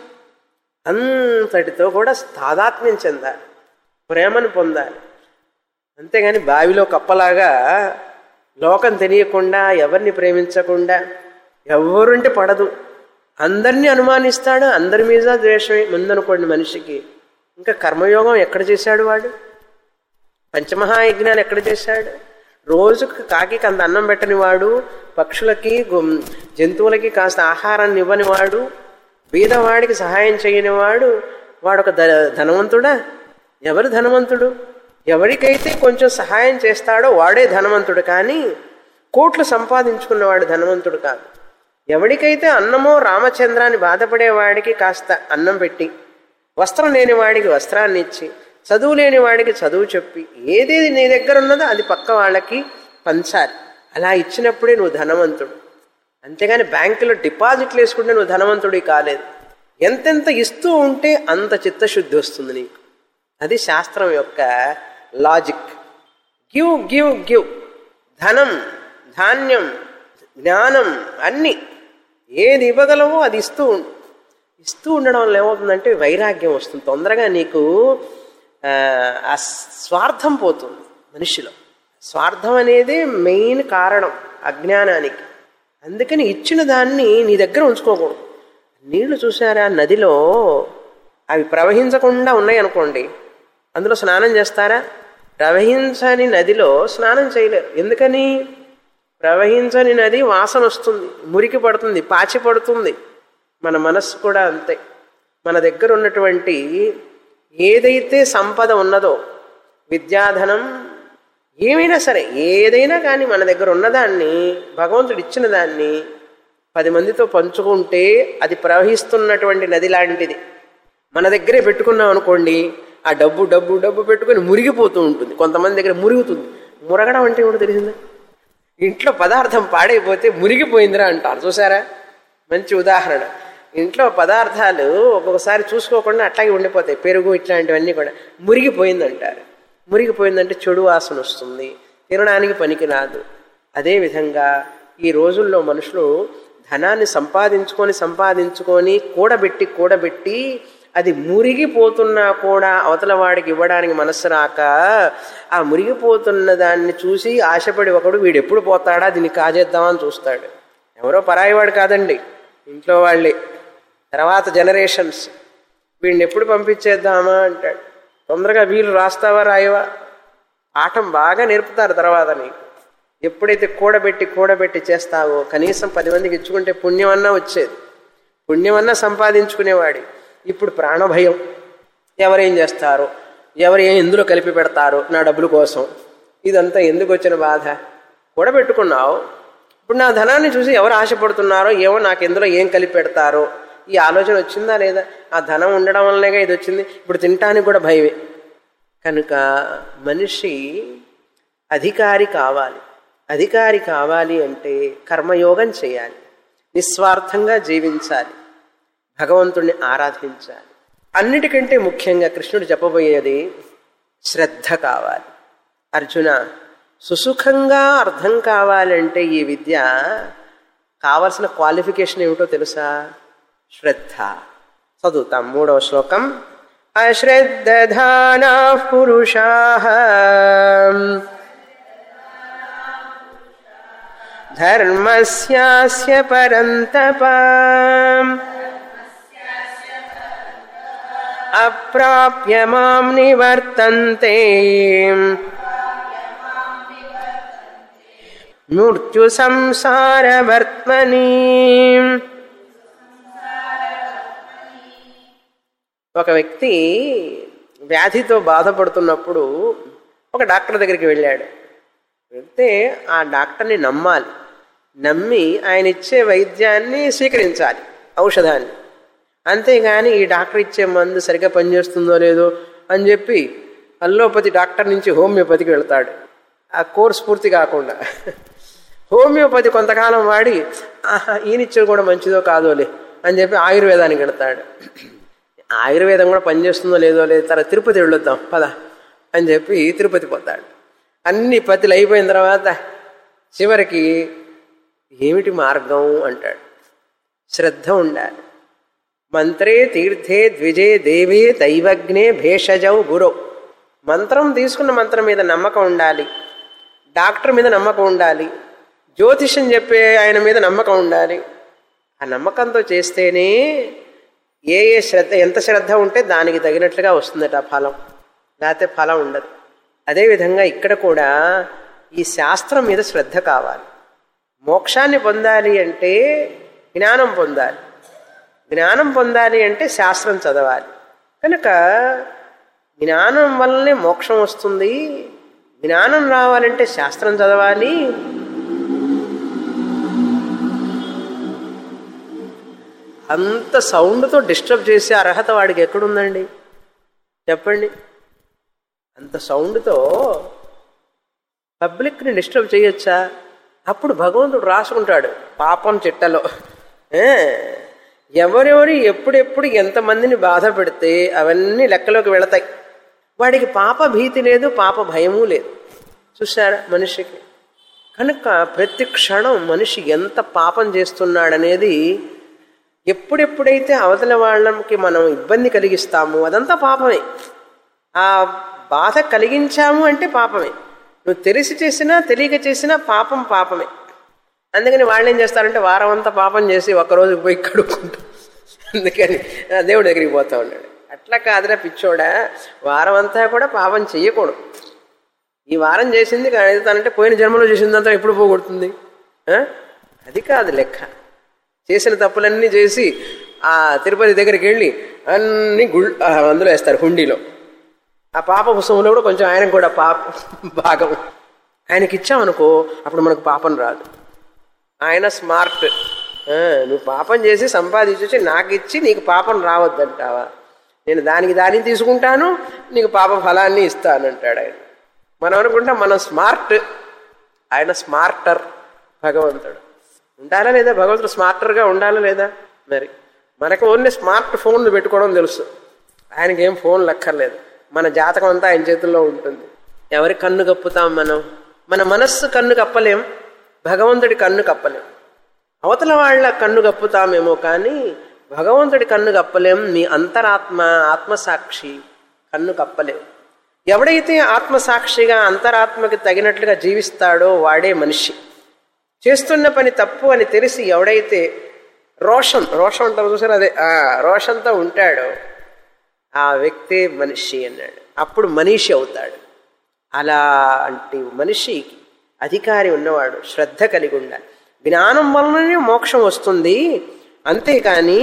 అంతటితో కూడా తాదాత్మ్యం చెందాలి ప్రేమను పొందాలి అంతేగాని బావిలో కప్పలాగా లోకం తెలియకుండా ఎవరిని ప్రేమించకుండా ఎవరుంటే పడదు అందరినీ అనుమానిస్తాడు అందరి మీద ద్వేషమే ముందనుకోండి మనిషికి ఇంకా కర్మయోగం ఎక్కడ చేశాడు వాడు పంచమహాయజ్ఞాలు ఎక్కడ చేశాడు రోజుకు కాకి అంత అన్నం పెట్టని వాడు పక్షులకి గు- జంతువులకి కాస్త ఆహారాన్ని ఇవ్వని వాడు బీదవాడికి సహాయం చేయని వాడు వాడొక ధ ధనవంతుడా ఎవరు ధనవంతుడు ఎవరికైతే కొంచెం సహాయం చేస్తాడో వాడే ధనవంతుడు కానీ కోట్లు సంపాదించుకున్నవాడు ధనవంతుడు కాదు ఎవడికైతే అన్నమో రామచంద్రాన్ని బాధపడేవాడికి కాస్త అన్నం పెట్టి వస్త్రం లేని వాడికి వస్త్రాన్ని ఇచ్చి చదువు లేని వాడికి చదువు చెప్పి ఏదేది నీ దగ్గర ఉన్నదో అది పక్క వాళ్ళకి పంచాలి అలా ఇచ్చినప్పుడే నువ్వు ధనవంతుడు అంతేగాని బ్యాంకులో డిపాజిట్లు వేసుకుంటే నువ్వు ధనవంతుడి కాలేదు ఎంతెంత ఇస్తూ ఉంటే అంత చిత్తశుద్ధి వస్తుంది నీకు అది శాస్త్రం యొక్క లాజిక్ గివ్ గివ్ గివ్ ధనం ధాన్యం జ్ఞానం అన్ని ఏది ఇవ్వగలవో అది ఇస్తూ ఉండు ఇస్తూ ఉండడం వల్ల ఏమవుతుందంటే వైరాగ్యం వస్తుంది తొందరగా నీకు ఆ, ఆ స్వార్థం పోతుంది మనిషిలో స్వార్థం అనేది మెయిన్ కారణం అజ్ఞానానికి అందుకని ఇచ్చిన దాన్ని నీ దగ్గర ఉంచుకోకూడదు నీళ్లు చూసారా నదిలో అవి ప్రవహించకుండా ఉన్నాయి అనుకోండి అందులో స్నానం చేస్తారా ప్రవహించని నదిలో స్నానం చేయలేరు ఎందుకని ప్రవహించని నది వాసన వస్తుంది మురికి పడుతుంది పాచి పడుతుంది మన మనస్సు కూడా అంతే మన దగ్గర ఉన్నటువంటి ఏదైతే సంపద ఉన్నదో విద్యాధనం ఏమైనా సరే ఏదైనా కానీ మన దగ్గర ఉన్నదాన్ని భగవంతుడు ఇచ్చిన దాన్ని పది మందితో పంచుకుంటే అది ప్రవహిస్తున్నటువంటి నది లాంటిది మన దగ్గరే పెట్టుకున్నాం అనుకోండి ఆ డబ్బు డబ్బు డబ్బు పెట్టుకొని మురిగిపోతూ ఉంటుంది కొంతమంది దగ్గర మురుగుతుంది మురగడం అంటే కూడా తెలిసిందా ఇంట్లో పదార్థం పాడైపోతే మురిగిపోయిందిరా అంటారు చూసారా మంచి ఉదాహరణ ఇంట్లో పదార్థాలు ఒక్కొక్కసారి చూసుకోకుండా అట్లాగే ఉండిపోతాయి పెరుగు ఇట్లాంటివన్నీ కూడా మురిగిపోయిందంటారు మురిగిపోయిందంటే చెడు వాసన వస్తుంది తినడానికి పనికిరాదు అదేవిధంగా ఈ రోజుల్లో మనుషులు ధనాన్ని సంపాదించుకొని సంపాదించుకొని కూడబెట్టి కూడబెట్టి అది మురిగిపోతున్నా కూడా అవతల వాడికి ఇవ్వడానికి మనస్సు రాక ఆ మురిగిపోతున్న దాన్ని చూసి ఆశపడి ఒకడు వీడు ఎప్పుడు పోతాడా దీన్ని కాజేద్దామని చూస్తాడు ఎవరో పరాయివాడు కాదండి ఇంట్లో వాళ్ళే తర్వాత జనరేషన్స్ వీడిని ఎప్పుడు పంపించేద్దామా అంటాడు తొందరగా వీళ్ళు రాస్తావా రాయవా పాఠం బాగా నేర్పుతారు తర్వాత నీకు ఎప్పుడైతే కూడబెట్టి కూడబెట్టి చేస్తావో కనీసం పది మందికి ఇచ్చుకుంటే పుణ్యమన్నా వచ్చేది పుణ్యమన్నా సంపాదించుకునేవాడి ఇప్పుడు ప్రాణభయం ఎవరేం చేస్తారు ఎవరు ఏం ఎందులో కలిపి పెడతారు నా డబ్బుల కోసం ఇదంతా ఎందుకు వచ్చిన బాధ కూడబెట్టుకున్నావు ఇప్పుడు నా ధనాన్ని చూసి ఎవరు ఆశపడుతున్నారో ఏమో నాకు ఎందులో ఏం కలిపి పెడతారో ఈ ఆలోచన వచ్చిందా లేదా ఆ ధనం ఉండడం వల్లనేగా ఇది వచ్చింది ఇప్పుడు తినటానికి కూడా భయమే కనుక మనిషి అధికారి కావాలి అధికారి కావాలి అంటే కర్మయోగం చేయాలి నిస్వార్థంగా జీవించాలి భగవంతుణ్ణి ఆరాధించాలి అన్నిటికంటే ముఖ్యంగా కృష్ణుడు చెప్పబోయేది శ్రద్ధ కావాలి అర్జున సుసుఖంగా అర్థం కావాలంటే ఈ విద్య కావలసిన క్వాలిఫికేషన్ ఏమిటో తెలుసా శ్రద్ధ చదువుతాం మూడవ శ్లోకం అశ్రద్ధానా పురుషా ధర్మస్యాస్య పరంతప అప్రాప్య మాం నివర్తంతే మృత్యు సంసారవర్త్మని ఒక వ్యక్తి వ్యాధితో బాధపడుతున్నప్పుడు ఒక డాక్టర్ దగ్గరికి వెళ్ళాడు వెళ్తే ఆ డాక్టర్ని నమ్మాలి నమ్మి ఆయన ఇచ్చే వైద్యాన్ని స్వీకరించాలి ఔషధాన్ని అంతేగాని ఈ డాక్టర్ ఇచ్చే మందు సరిగ్గా పనిచేస్తుందో లేదో అని చెప్పి అల్లోపతి డాక్టర్ నుంచి హోమియోపతికి వెళ్తాడు ఆ కోర్స్ పూర్తి కాకుండా హోమియోపతి కొంతకాలం వాడి ఆహా ఈయనిచ్చేది కూడా మంచిదో కాదోలే అని చెప్పి ఆయుర్వేదానికి వెళ్తాడు ఆయుర్వేదం కూడా పనిచేస్తుందో లేదో లేదు తర్వాత తిరుపతి వెళ్ళొద్దాం పద అని చెప్పి తిరుపతి పోతాడు అన్ని పతిలు అయిపోయిన తర్వాత చివరికి ఏమిటి మార్గం అంటాడు శ్రద్ధ ఉండాలి మంత్రే తీర్థే ద్విజే దేవే దైవజ్ఞే భేషజౌ గురో మంత్రం తీసుకున్న మంత్రం మీద నమ్మకం ఉండాలి డాక్టర్ మీద నమ్మకం ఉండాలి జ్యోతిషం చెప్పే ఆయన మీద నమ్మకం ఉండాలి ఆ నమ్మకంతో చేస్తేనే ఏ ఏ శ్రద్ధ ఎంత శ్రద్ధ ఉంటే దానికి తగినట్లుగా వస్తుందట ఆ ఫలం లేకపోతే ఫలం ఉండదు అదేవిధంగా ఇక్కడ కూడా ఈ శాస్త్రం మీద శ్రద్ధ కావాలి మోక్షాన్ని పొందాలి అంటే జ్ఞానం పొందాలి జ్ఞానం పొందాలి అంటే శాస్త్రం చదవాలి కనుక జ్ఞానం వల్లనే మోక్షం వస్తుంది జ్ఞానం రావాలంటే శాస్త్రం చదవాలి అంత సౌండ్తో డిస్టర్బ్ చేసే అర్హత వాడికి ఎక్కడుందండి చెప్పండి అంత సౌండ్తో పబ్లిక్ని డిస్టర్బ్ చేయొచ్చా అప్పుడు భగవంతుడు రాసుకుంటాడు పాపం చిట్టలో ఏ, ఎవరెవరు ఎప్పుడెప్పుడు ఎంతమందిని బాధ పెడితే అవన్నీ లెక్కలోకి వెళతాయి వాడికి పాప భీతి లేదు పాప భయము లేదు చూసారా మనిషికి కనుక ప్రతి క్షణం మనిషి ఎంత పాపం చేస్తున్నాడనేది ఎప్పుడెప్పుడైతే అవతల వాళ్ళకి మనం ఇబ్బంది కలిగిస్తామో అదంతా పాపమే ఆ బాధ కలిగించాము అంటే పాపమే నువ్వు తెలిసి చేసినా తెలియక చేసినా పాపం పాపమే అందుకని వాళ్ళు ఏం చేస్తారంటే వారం అంతా పాపం చేసి ఒక్కరోజు పోయి కడుక్కుంటారు అందుకని ఆ దేవుడి దగ్గరికి పోతా ఉన్నాడు అట్లా కాదురా పిచ్చోడా వారం అంతా కూడా పాపం చెయ్యకూడదు ఈ వారం చేసింది తనంటే పోయిన జన్మలో చేసిందంతా ఎప్పుడు పోగొడుతుంది ఆ? అది కాదు లెక్క చేసిన తప్పులన్నీ చేసి ఆ తిరుపతి దగ్గరికి వెళ్ళి అన్ని గుళ్ ఆ, అందులో వేస్తారు హుండీలో ఆ పాప పుస్తకంలో కూడా కొంచెం ఆయనకు కూడా పాప భాగం ఆయనకి ఇచ్చామనుకో అప్పుడు మనకు పాపం రాదు ఆయన స్మార్ట్ ఆ, నువ్వు పాపం చేసి సంపాదించి నాకు ఇచ్చి నీకు పాపం రావద్దంటావా నేను దానికి దాన్ని తీసుకుంటాను నీకు పాప ఫలాన్ని ఇస్తానంటాడు ఆయన మనం అనుకుంటాం మనం స్మార్ట్ ఆయన స్మార్టర్ భగవంతుడు ఉండాలా లేదా భగవంతుడు స్మార్టర్గా ఉండాలా లేదా మరి మనకు ఓన్లీ స్మార్ట్ ఫోన్లు పెట్టుకోవడం తెలుసు ఆయనకి ఏం ఫోన్ లక్కర్లేదు మన జాతకం అంతా ఆయన చేతుల్లో ఉంటుంది ఎవరి కన్ను కప్పుతాం మనం మన మనస్సు కన్ను కప్పలేం భగవంతుడి కన్ను కప్పలేం అవతల వాళ్ళ కన్ను కప్పుతామేమో కానీ భగవంతుడి కన్ను కప్పలేం మీ అంతరాత్మ ఆత్మసాక్షి కన్ను కప్పలేం ఎవడైతే ఆత్మసాక్షిగా అంతరాత్మకి తగినట్లుగా జీవిస్తాడో వాడే మనిషి చేస్తున్న పని తప్పు అని తెలిసి ఎవడైతే రోషన్ రోషం అంటారు చూసారు అదే ఆ, రోషంతో ఉంటాడో ఆ వ్యక్తే మనిషి అన్నాడు అప్పుడు మనిషి అవుతాడు అలాంటి మనిషికి అధికారి ఉన్నవాడు శ్రద్ధ కలిగి ఉండాలి జ్ఞానం వలననే మోక్షం వస్తుంది అంతేకాని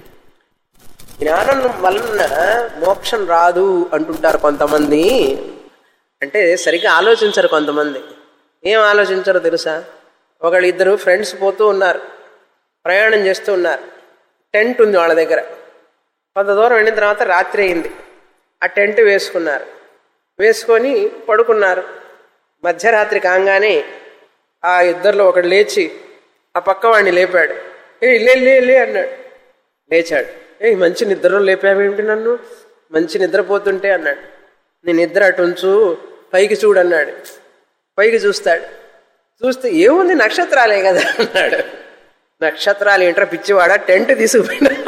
జ్ఞానం వలన మోక్షం రాదు అంటుంటారు కొంతమంది అంటే సరిగ్గా ఆలోచించరు కొంతమంది ఏం ఆలోచించరో తెలుసా ఒకళ్ళు ఇద్దరు ఫ్రెండ్స్ పోతూ ఉన్నారు ప్రయాణం చేస్తూ ఉన్నారు టెంట్ ఉంది వాళ్ళ దగ్గర కొంత దూరం వెళ్ళిన తర్వాత రాత్రి అయింది ఆ టెంట్ వేసుకున్నారు వేసుకొని పడుకున్నారు మధ్యరాత్రి కాగానే ఆ ఇద్దరిలో ఒకడు లేచి ఆ పక్క వాడిని లేపాడు ఏ లే లే లే అన్నాడు లేచాడు ఏ మంచి నిద్రలో లేపావేమిటి నన్ను మంచి నిద్రపోతుంటే అన్నాడు నీ నిద్ర అటు ఉంచు పైకి చూడు అన్నాడు పైకి చూస్తాడు చూస్తే ఏముంది నక్షత్రాలే కదా అన్నాడు నక్షత్రాలు ఏంట్రా పిచ్చివాడా టెంట్ తీసుకుపోయినారు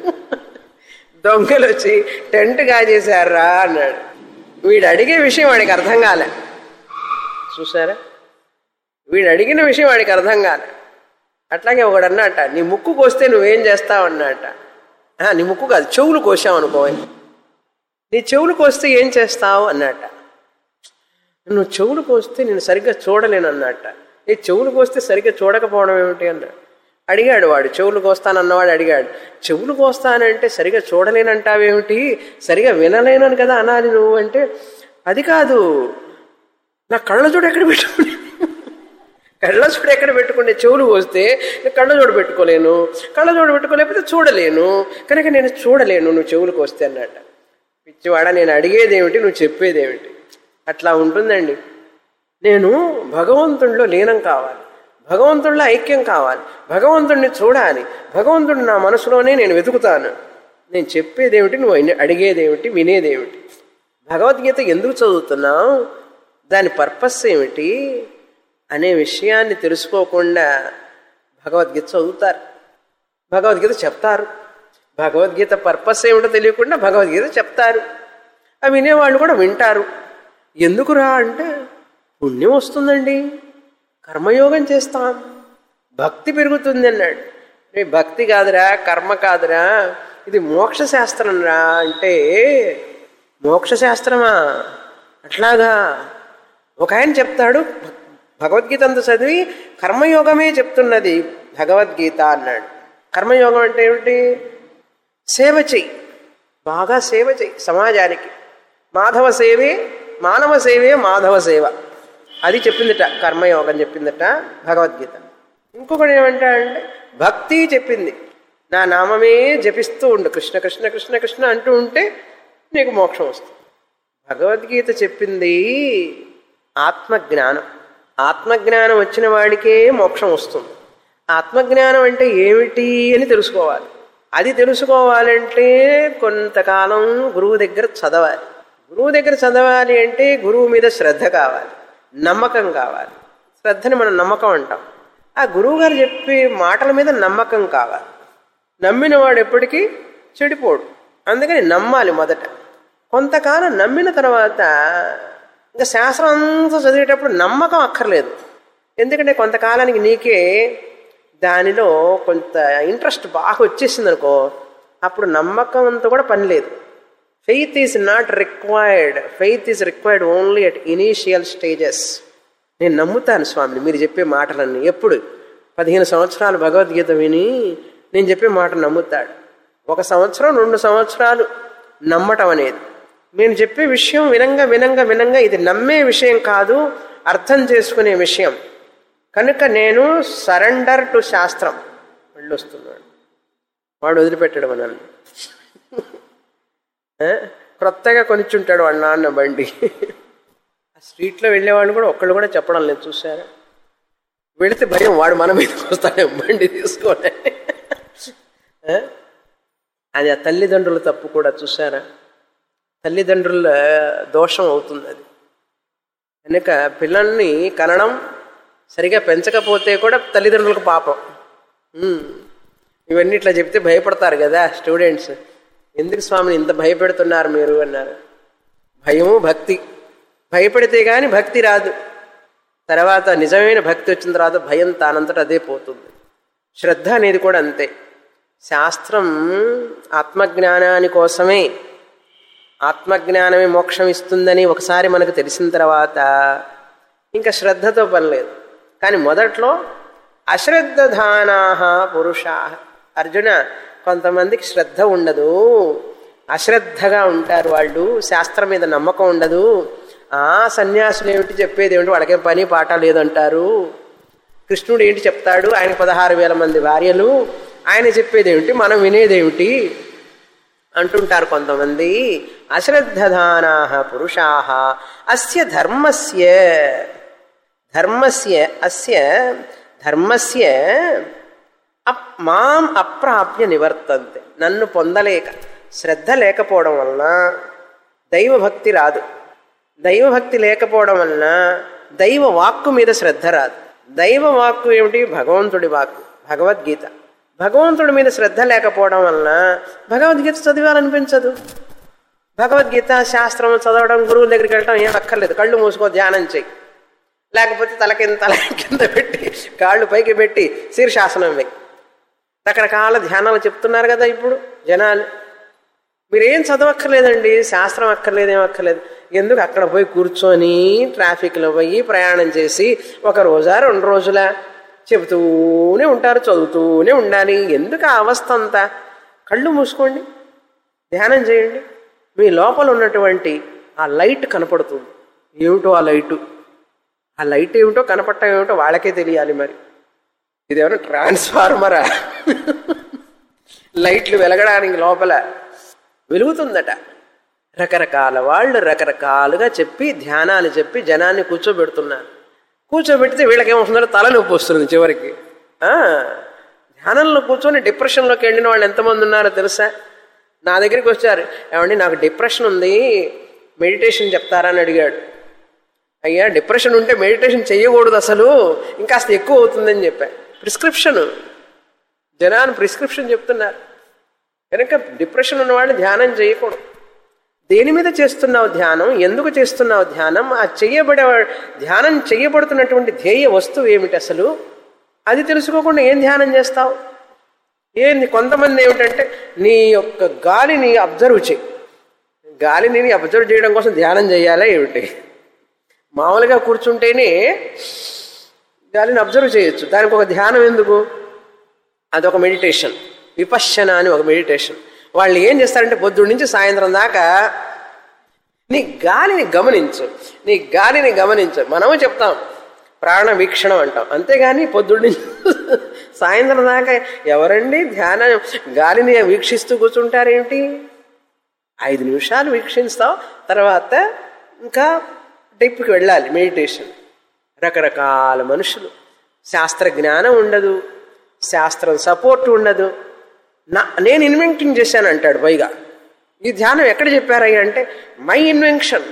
దొంగలు వచ్చి టెంట్ కాజేశారా అన్నాడు వీడు అడిగే విషయం వాడికి అర్థం కాలే చూసారా వీడు అడిగిన విషయం వాడికి అర్థం కాలే అట్లాగే ఒకడు అన్నట నీ ముక్కు కోస్తే నువ్వేం చేస్తావు అన్నట "ఆ, నీ ముక్కు కాదు చెవులు కోసావు అనుకో నీ చెవులు కోస్తే ఏం చేస్తావు అన్నట నువ్వు చెవులు కోస్తే నేను సరిగ్గా చూడలేను అన్నట్ట ఏ చెవులు కోస్తే సరిగ్గా చూడకపోవడం ఏమిటి అన్నాడు అడిగాడు వాడు చెవులు కోస్తానన్నవాడు అడిగాడు చెవులు కోస్తానంటే సరిగా చూడలేనంటావేమిటి సరిగా వినలేనని కదా అనాలి నువ్వు అంటే అది కాదు నా కళ్ళ చూడు ఎక్కడ పెట్టుకుని కళ్ళ చూడు ఎక్కడ పెట్టుకుంటే చెవులు కోస్తే నేను కళ్ళ చూడు పెట్టుకోలేను కళ్ళ చూడు పెట్టుకోలేకపోతే చూడలేను కనుక నేను చూడలేను నువ్వు చెవులు కోస్తే అన్నట్ట పిచ్చివాడ నేను అడిగేదేమిటి నువ్వు చెప్పేదేమిటి అట్లా ఉంటుందండి నేను భగవంతుడిలో లీనం కావాలి భగవంతుడిలో ఐక్యం కావాలి భగవంతుడిని చూడాలి భగవంతుడిని నా మనసులోనే నేను వెతుకుతాను నేను చెప్పేదేమిటి నువ్వు అడిగే- అడిగేదేమిటి వినేదేమిటి భగవద్గీత ఎందుకు చదువుతున్నావు దాని పర్పస్ ఏమిటి అనే విషయాన్ని తెలుసుకోకుండా భగవద్గీత చదువుతారు భగవద్గీత చెప్తారు భగవద్గీత పర్పస్ ఏమిటో తెలియకుండా భగవద్గీత చెప్తారు ఆ వినేవాళ్ళు కూడా వింటారు ఎందుకురా అంటే పుణ్యం వస్తుందండి కర్మయోగం చేస్తాం భక్తి పెరుగుతుంది అన్నాడు రే భక్తి కాదురా కర్మ కాదురా ఇది మోక్ష శాస్త్రం రా అంటే మోక్ష శాస్త్రమా అట్లాగా ఒక ఆయన చెప్తాడు భగవద్గీత అంత చదివి కర్మయోగమే చెప్తున్నది భగవద్గీత అన్నాడు కర్మయోగం అంటే ఏమిటి సేవ చెయ్యి బాగా సేవ చెయ్యి సమాజానికి మాధవ సేవే మానవ సేవే మాధవ సేవ అది చెప్పిందట కర్మయోగం చెప్పిందట భగవద్గీత ఇంకొకటి ఏమంటా అంటే భక్తి చెప్పింది నా నామమే జపిస్తూ ఉండు కృష్ణ కృష్ణ కృష్ణ కృష్ణ అంటూ ఉంటే నీకు మోక్షం వస్తుంది భగవద్గీత చెప్పింది ఆత్మజ్ఞానం ఆత్మజ్ఞానం వచ్చిన వాడికే మోక్షం వస్తుంది ఆత్మజ్ఞానం అంటే ఏమిటి అని తెలుసుకోవాలి అది తెలుసుకోవాలంటే కొంతకాలం గురువు దగ్గర చదవాలి గురువు దగ్గర చదవాలి అంటే గురువు మీద శ్రద్ధ కావాలి నమ్మకం కావాలి శ్రద్ధని మనం నమ్మకం అంటాం ఆ గురువు గారు చెప్పే మాటల మీద నమ్మకం కావాలి నమ్మిన వాడు ఎప్పటికీ చెడిపోడు అందుకని నమ్మాలి మొదట కొంతకాలం నమ్మిన తర్వాత ఇంకా శాస్త్రం అంతా చదివేటప్పుడు నమ్మకం అక్కర్లేదు ఎందుకంటే కొంతకాలానికి నీకే దానిలో కొంత ఇంట్రెస్ట్ బాగా వచ్చేసింది అనుకో అప్పుడు నమ్మకం అంతా కూడా పని లేదు faith is not required faith is required only at initial stages నేను నమ్ముతాను స్వామిని మీరు చెప్పే మాటలన్నీ ఎప్పుడు పదిహేను సంవత్సరాలు భగవద్గీత విని నేను చెప్పే మాట నమ్ముతాడు ఒక సంవత్సరం రెండు సంవత్సరాలు నమ్మటం అనేది నేను చెప్పే విషయం వినంగా వినంగా వినంగా ఇది నమ్మే విషయం కాదు అర్థం చేసుకునే విషయం కనుక నేను సరెండర్ టు శాస్త్రం వెళ్ళొస్తున్నాడు వాడు వదిలిపెట్టడం నన్ను ఆ? క్రొత్తగా కొనిచ్చుంటాడు వాడు నాన్న బండి ఆ స్ట్రీట్లో వెళ్ళేవాడిని కూడా ఒక్కళ్ళు కూడా చెప్పడం లేదు చూసారా వెళితే భయం వాడు మన మీదకి వస్తాడే బండి తీసుకోవడానికి ఆ? అది ఆ తల్లిదండ్రుల తప్పు కూడా చూసారా తల్లిదండ్రుల దోషం అవుతుంది అది కనుక పిల్లల్ని కనడం సరిగా పెంచకపోతే కూడా తల్లిదండ్రులకు పాపం ఉమ్. ఇవన్నీ ఇట్లా చెప్తే భయపడతారు కదా స్టూడెంట్స్ ఎందుకు స్వామిని ఇంత భయపెడుతున్నారు మీరు అన్నారు భయము భక్తి భయపడితే కానీ భక్తి రాదు తర్వాత నిజమైన భక్తి వచ్చిన తర్వాత భయం తానంతట అదే పోతుంది శ్రద్ధ అనేది కూడా అంతే శాస్త్రం ఆత్మజ్ఞానాని కోసమే ఆత్మజ్ఞానమే మోక్షం ఇస్తుందని ఒకసారి మనకు తెలిసిన తర్వాత ఇంకా శ్రద్ధతో పని లేదు కానీ మొదట్లో అశ్రద్ధధానా పురుషా అర్జున కొంతమందికి శ్రద్ధ ఉండదు అశ్రద్ధగా ఉంటారు వాళ్ళు శాస్త్రం మీద నమ్మకం ఉండదు ఆ సన్యాసులు ఏమిటి చెప్పేది ఏమిటి వాళ్ళకేం పని పాట లేదంటారు కృష్ణుడు ఏంటి చెప్తాడు ఆయన పదహారు వేల మంది భార్యలు ఆయన చెప్పేది ఏమిటి మనం వినేదేమిటి అంటుంటారు కొంతమంది అశ్రద్ధధానా పురుషా అస్య ధర్మస్య ధర్మస్య అస్య ధర్మస్య అప్ మాం అప్రాప్య నివర్తంతే నన్ను పొందలేక శ్రద్ధ లేకపోవడం వలన దైవభక్తి రాదు దైవభక్తి లేకపోవడం వలన దైవ వాక్కు మీద శ్రద్ధ రాదు దైవ వాక్కు ఏమిటి భగవంతుడి వాక్కు భగవద్గీత భగవంతుడి మీద శ్రద్ధ లేకపోవడం వలన భగవద్గీత చదివాలనిపించదు భగవద్గీత శాస్త్రం చదవడం గురువుల దగ్గరికి వెళ్ళడం ఏం అక్కర్లేదు కళ్ళు మూసుకో ధ్యానం చెయ్యి లేకపోతే తల కింద తల కింద పెట్టి కాళ్ళు పైకి పెట్టి శీర్షాసనం వెయ్యి రకరకాల ధ్యానాలు చెప్తున్నారు కదా ఇప్పుడు జనాలు మీరేం చదవక్కర్లేదండి శాస్త్రం అక్కర్లేదు ఏం అక్కర్లేదు ఎందుకు అక్కడ పోయి కూర్చొని ట్రాఫిక్లో పోయి ప్రయాణం చేసి ఒక రోజా రెండు రోజుల చెబుతూనే ఉంటారు చదువుతూనే ఉండాలి ఎందుకు ఆ అవస్థ అంతా కళ్ళు మూసుకోండి ధ్యానం చేయండి మీ లోపల ఉన్నటువంటి ఆ లైట్ కనపడుతుంది ఏమిటో ఆ లైటు ఆ లైట్ ఏమిటో కనపడటం ఏమిటో వాళ్ళకే తెలియాలి మరి ఇదేమైనా ట్రాన్స్ఫార్మరా లైట్లు వెలగడానికి లోపల వెలుగుతుందట రకరకాల వాళ్ళు రకరకాలుగా చెప్పి ధ్యానాలు చెప్పి జనాన్ని కూర్చోబెడుతున్నారు కూర్చోబెడితే వీళ్ళకి ఏమవుతుందో తల నొప్పి వస్తుంది చివరికి ఆ, ధ్యానంలో కూర్చొని డిప్రెషన్లోకి వెళ్ళిన వాళ్ళు ఎంతమంది ఉన్నారో తెలుసా నా దగ్గరికి వచ్చారు ఏమండి నాకు డిప్రెషన్ ఉంది మెడిటేషన్ చెప్తారా అని అడిగాడు అయ్యా డిప్రెషన్ ఉంటే మెడిటేషన్ చేయకూడదు అసలు ఇంకాస్త ఎక్కువ అవుతుందని చెప్పా ప్రిస్క్రిప్షన్ జనాన్ని ప్రిస్క్రిప్షన్ చెప్తున్నారు కనుక డిప్రెషన్ ఉన్నవాళ్ళు ధ్యానం చేయకూడదు దేని మీద చేస్తున్నావు ధ్యానం ఎందుకు చేస్తున్నావు ధ్యానం ఆ చెయ్యబడే ధ్యానం చేయబడుతున్నటువంటి ధ్యేయ వస్తువు ఏమిటి అసలు అది తెలుసుకోకుండా ఏం ధ్యానం చేస్తావు ఏంది కొంతమంది ఏమిటంటే నీ యొక్క గాలిని అబ్జర్వ్ చేయి గాలిని అబ్జర్వ్ చేయడం కోసం ధ్యానం చేయాలా ఏమిటి మామూలుగా కూర్చుంటేనే గాలిని అబ్జర్వ్ చేయొచ్చు దానికి ఒక ధ్యానం ఎందుకు అదొక మెడిటేషన్ విపశ్యన అని ఒక మెడిటేషన్ వాళ్ళు ఏం చేస్తారంటే పొద్దున్న నుంచి సాయంత్రం దాకా నీ గాలిని గమనించు నీ గాలిని గమనించు మనము చెప్తాం ప్రాణ వీక్షణం అంటాం అంతేగాని పొద్దున్న నుంచి సాయంత్రం దాకా ఎవరండి ధ్యానం గాలిని వీక్షిస్తూ కూర్చుంటారేంటి ఐదు నిమిషాలు వీక్షిస్తావు తర్వాత ఇంకా డెప్కి వెళ్ళాలి మెడిటేషన్ రకరకాల మనుషులు శాస్త్ర జ్ఞానం ఉండదు శాస్త్రం సపోర్ట్ ఉండదు నా నేను ఇన్వెంటింగ్ చేశాను అంటాడు పైగా ఈ ధ్యానం ఎక్కడ చెప్పారయ్య అంటే మై ఇన్వెన్షన్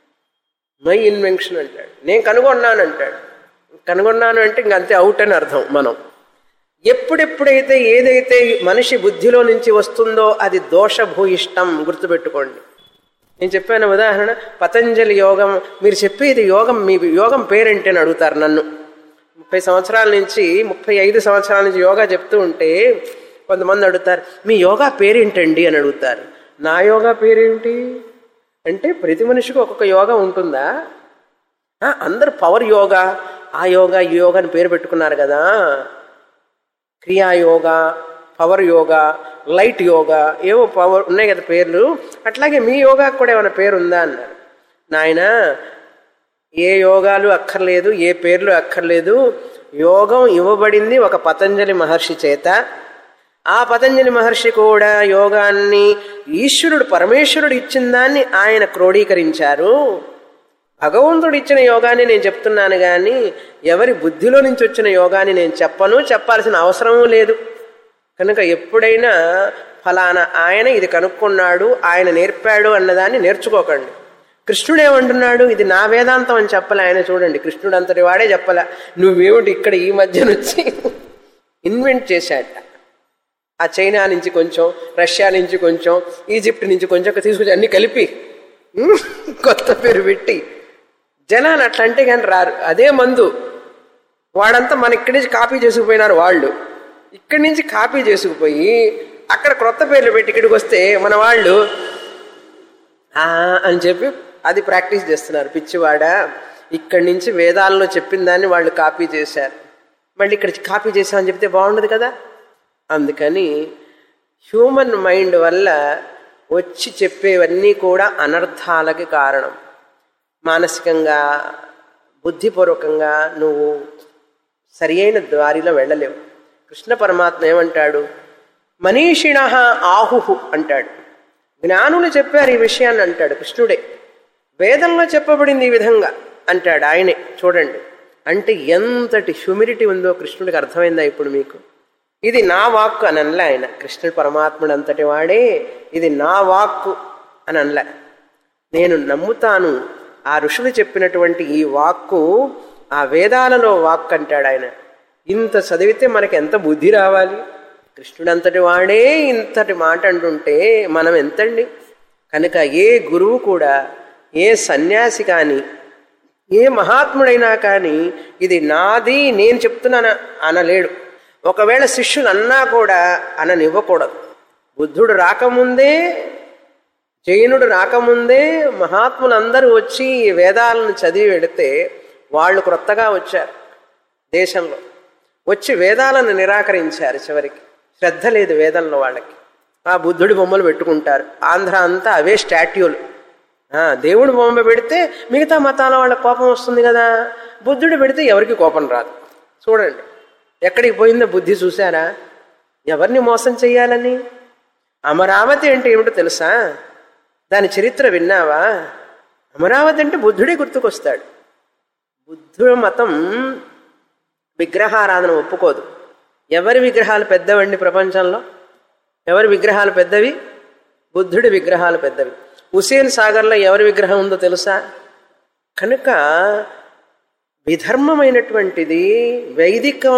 మై ఇన్వెన్షన్ అంటాడు నేను కనుగొన్నాను అంటాడు కనుగొన్నాను అంటే ఇంక అంతే అవుట్ అని అర్థం మనం ఎప్పుడెప్పుడైతే ఏదైతే మనిషి బుద్ధిలో నుంచి వస్తుందో అది దోషభూయిష్టం గుర్తుపెట్టుకోండి నేను చెప్పాను ఉదాహరణ పతంజలి యోగం మీరు చెప్పేది యోగం మీ యోగం పేరేంటి అని అడుగుతారు నన్ను ముప్పై సంవత్సరాల నుంచి ముప్పై ఐదు సంవత్సరాల నుంచి యోగా చెప్తూ ఉంటే కొంతమంది అడుగుతారు మీ యోగా పేరేంటండి అని అడుగుతారు నా యోగా పేరేంటి అంటే ప్రతి మనిషికి ఒక్కొక్క యోగా ఉంటుందా ఆ, అందరు పవర్ యోగా ఆ యోగా ఈ యోగా అని పేరు పెట్టుకున్నారు కదా క్రియా యోగా పవర్ యోగా లైట్ యోగా ఏవో పవర్ ఉన్నాయి కదా పేర్లు అట్లాగే మీ యోగాకు కూడా ఏమైనా పేరు ఉందా అన్నారు నాయన ఏ యోగాలు అక్కర్లేదు ఏ పేర్లు అక్కర్లేదు యోగం ఇవ్వబడింది ఒక పతంజలి మహర్షి చేత ఆ పతంజలి మహర్షి కూడా యోగాన్ని ఈశ్వరుడు పరమేశ్వరుడు ఇచ్చిన దాన్ని ఆయన క్రోడీకరించారు భగవంతుడు ఇచ్చిన యోగాన్ని నేను చెప్తున్నాను కానీ ఎవరి బుద్ధిలో నుంచి వచ్చిన యోగాన్ని నేను చెప్పను చెప్పాల్సిన అవసరమూ లేదు కనుక ఎప్పుడైనా ఫలానా ఆయన ఇది కనుక్కున్నాడు ఆయన నేర్పాడు అన్నదాన్ని నేర్చుకోకండి కృష్ణుడు ఏమంటున్నాడు ఇది నా వేదాంతం అని చెప్పలే ఆయన చూడండి కృష్ణుడు అంతటి వాడే చెప్పలే నువ్వేమిటి ఇక్కడ ఈ మధ్యన వచ్చి ఇన్వెంట్ చేశాట ఆ చైనా నుంచి కొంచెం రష్యా నుంచి కొంచెం ఈజిప్ట్ నుంచి కొంచెం తీసుకొచ్చి అన్ని కలిపి ఉమ్, కొత్త పేరు పెట్టి జనాలు అట్లా అంటే కానీ రారు అదే మందు వాడంతా మన ఇక్కడి నుంచి కాపీ చేసుకుపోయినారు వాళ్ళు ఇక్కడి నుంచి కాపీ చేసుకుపోయి అక్కడ క్రొత్త పేర్లు పెట్టి ఇక్కడికి వస్తే మన వాళ్ళు "ఆ" అని చెప్పి అది ప్రాక్టీస్ చేస్తున్నారు పిచ్చివాడ ఇక్కడి నుంచి వేదాల్లో చెప్పిన దాన్ని వాళ్ళు కాపీ చేశారు మళ్ళీ ఇక్కడ కాపీ చేశామని చెప్తే బాగుండదు కదా అందుకని హ్యూమన్ మైండ్ వల్ల వచ్చి చెప్పేవన్నీ కూడా అనర్థాలకి కారణం మానసికంగా బుద్ధిపూర్వకంగా నువ్వు సరి అయిన దారిలో వెళ్ళలేవు కృష్ణ పరమాత్మ ఏమంటాడు మనీషిణ ఆహుహు అంటాడు జ్ఞానులు చెప్పారు ఈ విషయాన్ని అంటాడు కృష్ణుడే వేదంలో చెప్పబడింది ఈ విధంగా అంటాడు ఆయనే చూడండి అంటే ఎంతటి హ్యూమిడిటీ ఉందో కృష్ణుడికి అర్థమైందా ఇప్పుడు మీకు ఇది నా వాక్కు అని అనలే ఆయన కృష్ణుడు పరమాత్ముడు అంతటి వాడే ఇది నా వాక్కు అని అనలే నేను నమ్ముతాను ఆ ఋషులు చెప్పినటువంటి ఈ వాక్కు ఆ వేదాలలో వాక్కు అంటాడు ఆయన ఇంత చదివితే మనకి ఎంత బుద్ధి రావాలి కృష్ణుడు అంతటి వాడే ఇంతటి మాట అంటుంటే మనం ఎంతండి కనుక ఏ గురువు కూడా ఏ సన్యాసి కానీ ఏ మహాత్ముడైనా కానీ ఇది నాది నేను చెప్తున్నాను అనలేడు ఒకవేళ శిష్యులు అన్నా కూడా అననివ్వకూడదు బుద్ధుడు రాకముందే జైనుడు రాకముందే మహాత్ములందరూ వచ్చి ఈ వేదాలను చదివి వెడితే వాళ్ళు క్రొత్తగా వచ్చారు దేశంలో వచ్చి వేదాలను నిరాకరించారు చివరికి శ్రద్ధ లేదు వేదంలో వాళ్ళకి ఆ బుద్ధుడి బొమ్మలు పెట్టుకుంటారు ఆంధ్ర అంతా అవే స్టాట్యూలు ఆ, దేవుడి బొమ్మ పెడితే మిగతా మతాల వాళ్ళ కోపం వస్తుంది కదా బుద్ధుడు పెడితే ఎవరికి కోపం రాదు చూడండి ఎక్కడికి పోయిందో బుద్ధి చూసారా ఎవరిని మోసం చెయ్యాలని అమరావతి అంటే ఏమిటో తెలుసా దాని చరిత్ర విన్నావా అమరావతి అంటే బుద్ధుడే గుర్తుకొస్తాడు బుద్ధుడు మతం విగ్రహారాధన ఒప్పుకోదు ఎవరి విగ్రహాలు పెద్దవండి ప్రపంచంలో ఎవరి విగ్రహాలు పెద్దవి బుద్ధుడి విగ్రహాలు పెద్దవి హుసేన్ సాగర్లో ఎవరి విగ్రహం ఉందో తెలుసా కనుక విధర్మమైనటువంటిది వైదికం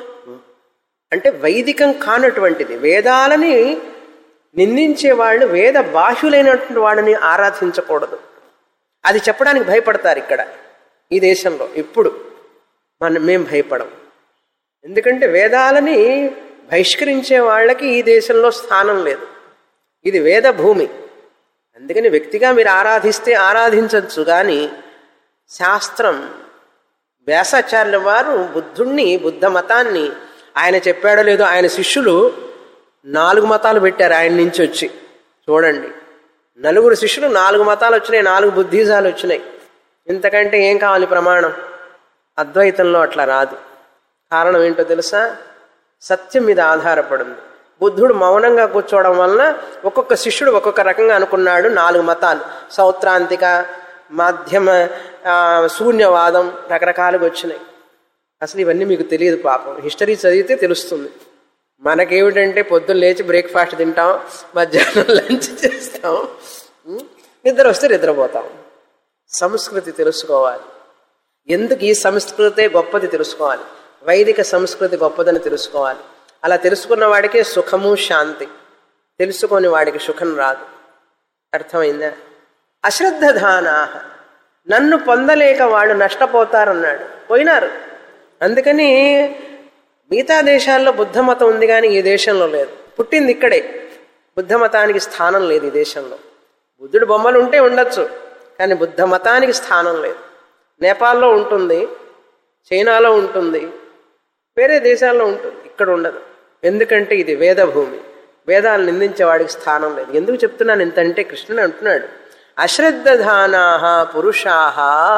అంటే వైదికం కానటువంటిది వేదాలని నిందించే వాళ్ళు వేద బాహ్యులైనటువంటి వాడిని ఆరాధించకూడదు అది చెప్పడానికి భయపడతారు ఇక్కడ ఈ దేశంలో ఇప్పుడు మనం మేం భయపడం ఎందుకంటే వేదాలని బహిష్కరించే వాళ్ళకి ఈ దేశంలో స్థానం లేదు ఇది వేద భూమి అందుకని వ్యక్తిగా మీరు ఆరాధిస్తే ఆరాధించవచ్చు కానీ శాస్త్రం వ్యాసాచార్యుల వారు బుద్ధుణ్ణి బుద్ధ మతాన్ని ఆయన చెప్పాడో లేదో ఆయన శిష్యులు నాలుగు మతాలు పెట్టారు ఆయన నుంచి వచ్చి చూడండి నలుగురు శిష్యులు నాలుగు మతాలు వచ్చినాయి నాలుగు బుద్ధిజాలు వచ్చినాయి ఇంతకంటే ఏం కావాలి ప్రమాణం అద్వైతంలో అట్లా రాదు కారణం ఏంటో తెలుసా సత్యం మీద ఆధారపడింది బుద్ధుడు మౌనంగా కూర్చోవడం వలన ఒక్కొక్క శిష్యుడు ఒక్కొక్క రకంగా అనుకున్నాడు నాలుగు మతాలు సౌత్రాంతిక మాధ్యమ ఆ, శూన్యవాదం రకరకాలుగా వచ్చినాయి అసలు ఇవన్నీ మీకు తెలియదు పాపం హిస్టరీ చదివితే తెలుస్తుంది మనకేమిటంటే పొద్దున్న లేచి బ్రేక్ఫాస్ట్ తింటాం మధ్యాహ్నం లంచ్ చేస్తాం ఉం? నిద్ర వస్తే నిద్రపోతాం సంస్కృతి తెలుసుకోవాలి ఎందుకు ఈ సంస్కృతే గొప్పది తెలుసుకోవాలి వైదిక సంస్కృతి గొప్పదని తెలుసుకోవాలి అలా తెలుసుకున్న వాడికే సుఖము శాంతి తెలుసుకొని వాడికి సుఖం రాదు అర్థమైందా అశ్రద్ధధానా నన్ను పొందలేక వాళ్ళు నష్టపోతారన్నాడు పోయినారు అందుకని మిగతా దేశాల్లో బుద్ధ మతం ఉంది కానీ ఈ దేశంలో లేదు పుట్టింది ఇక్కడే బుద్ధ మతానికి స్థానం లేదు ఈ దేశంలో బుద్ధుడు బొమ్మలు ఉంటే ఉండొచ్చు కానీ బుద్ధ మతానికి స్థానం లేదు నేపాల్లో ఉంటుంది చైనాలో ఉంటుంది వేరే దేశాల్లో ఉంటుంది ఇక్కడ ఉండదు ఎందుకంటే ఇది వేదభూమి వేదాలు నిందించే వాడికి స్థానం లేదు ఎందుకు చెప్తున్నాను ఇంతంటే కృష్ణుడు అంటున్నాడు అశ్రద్ధధానా పురుషాహ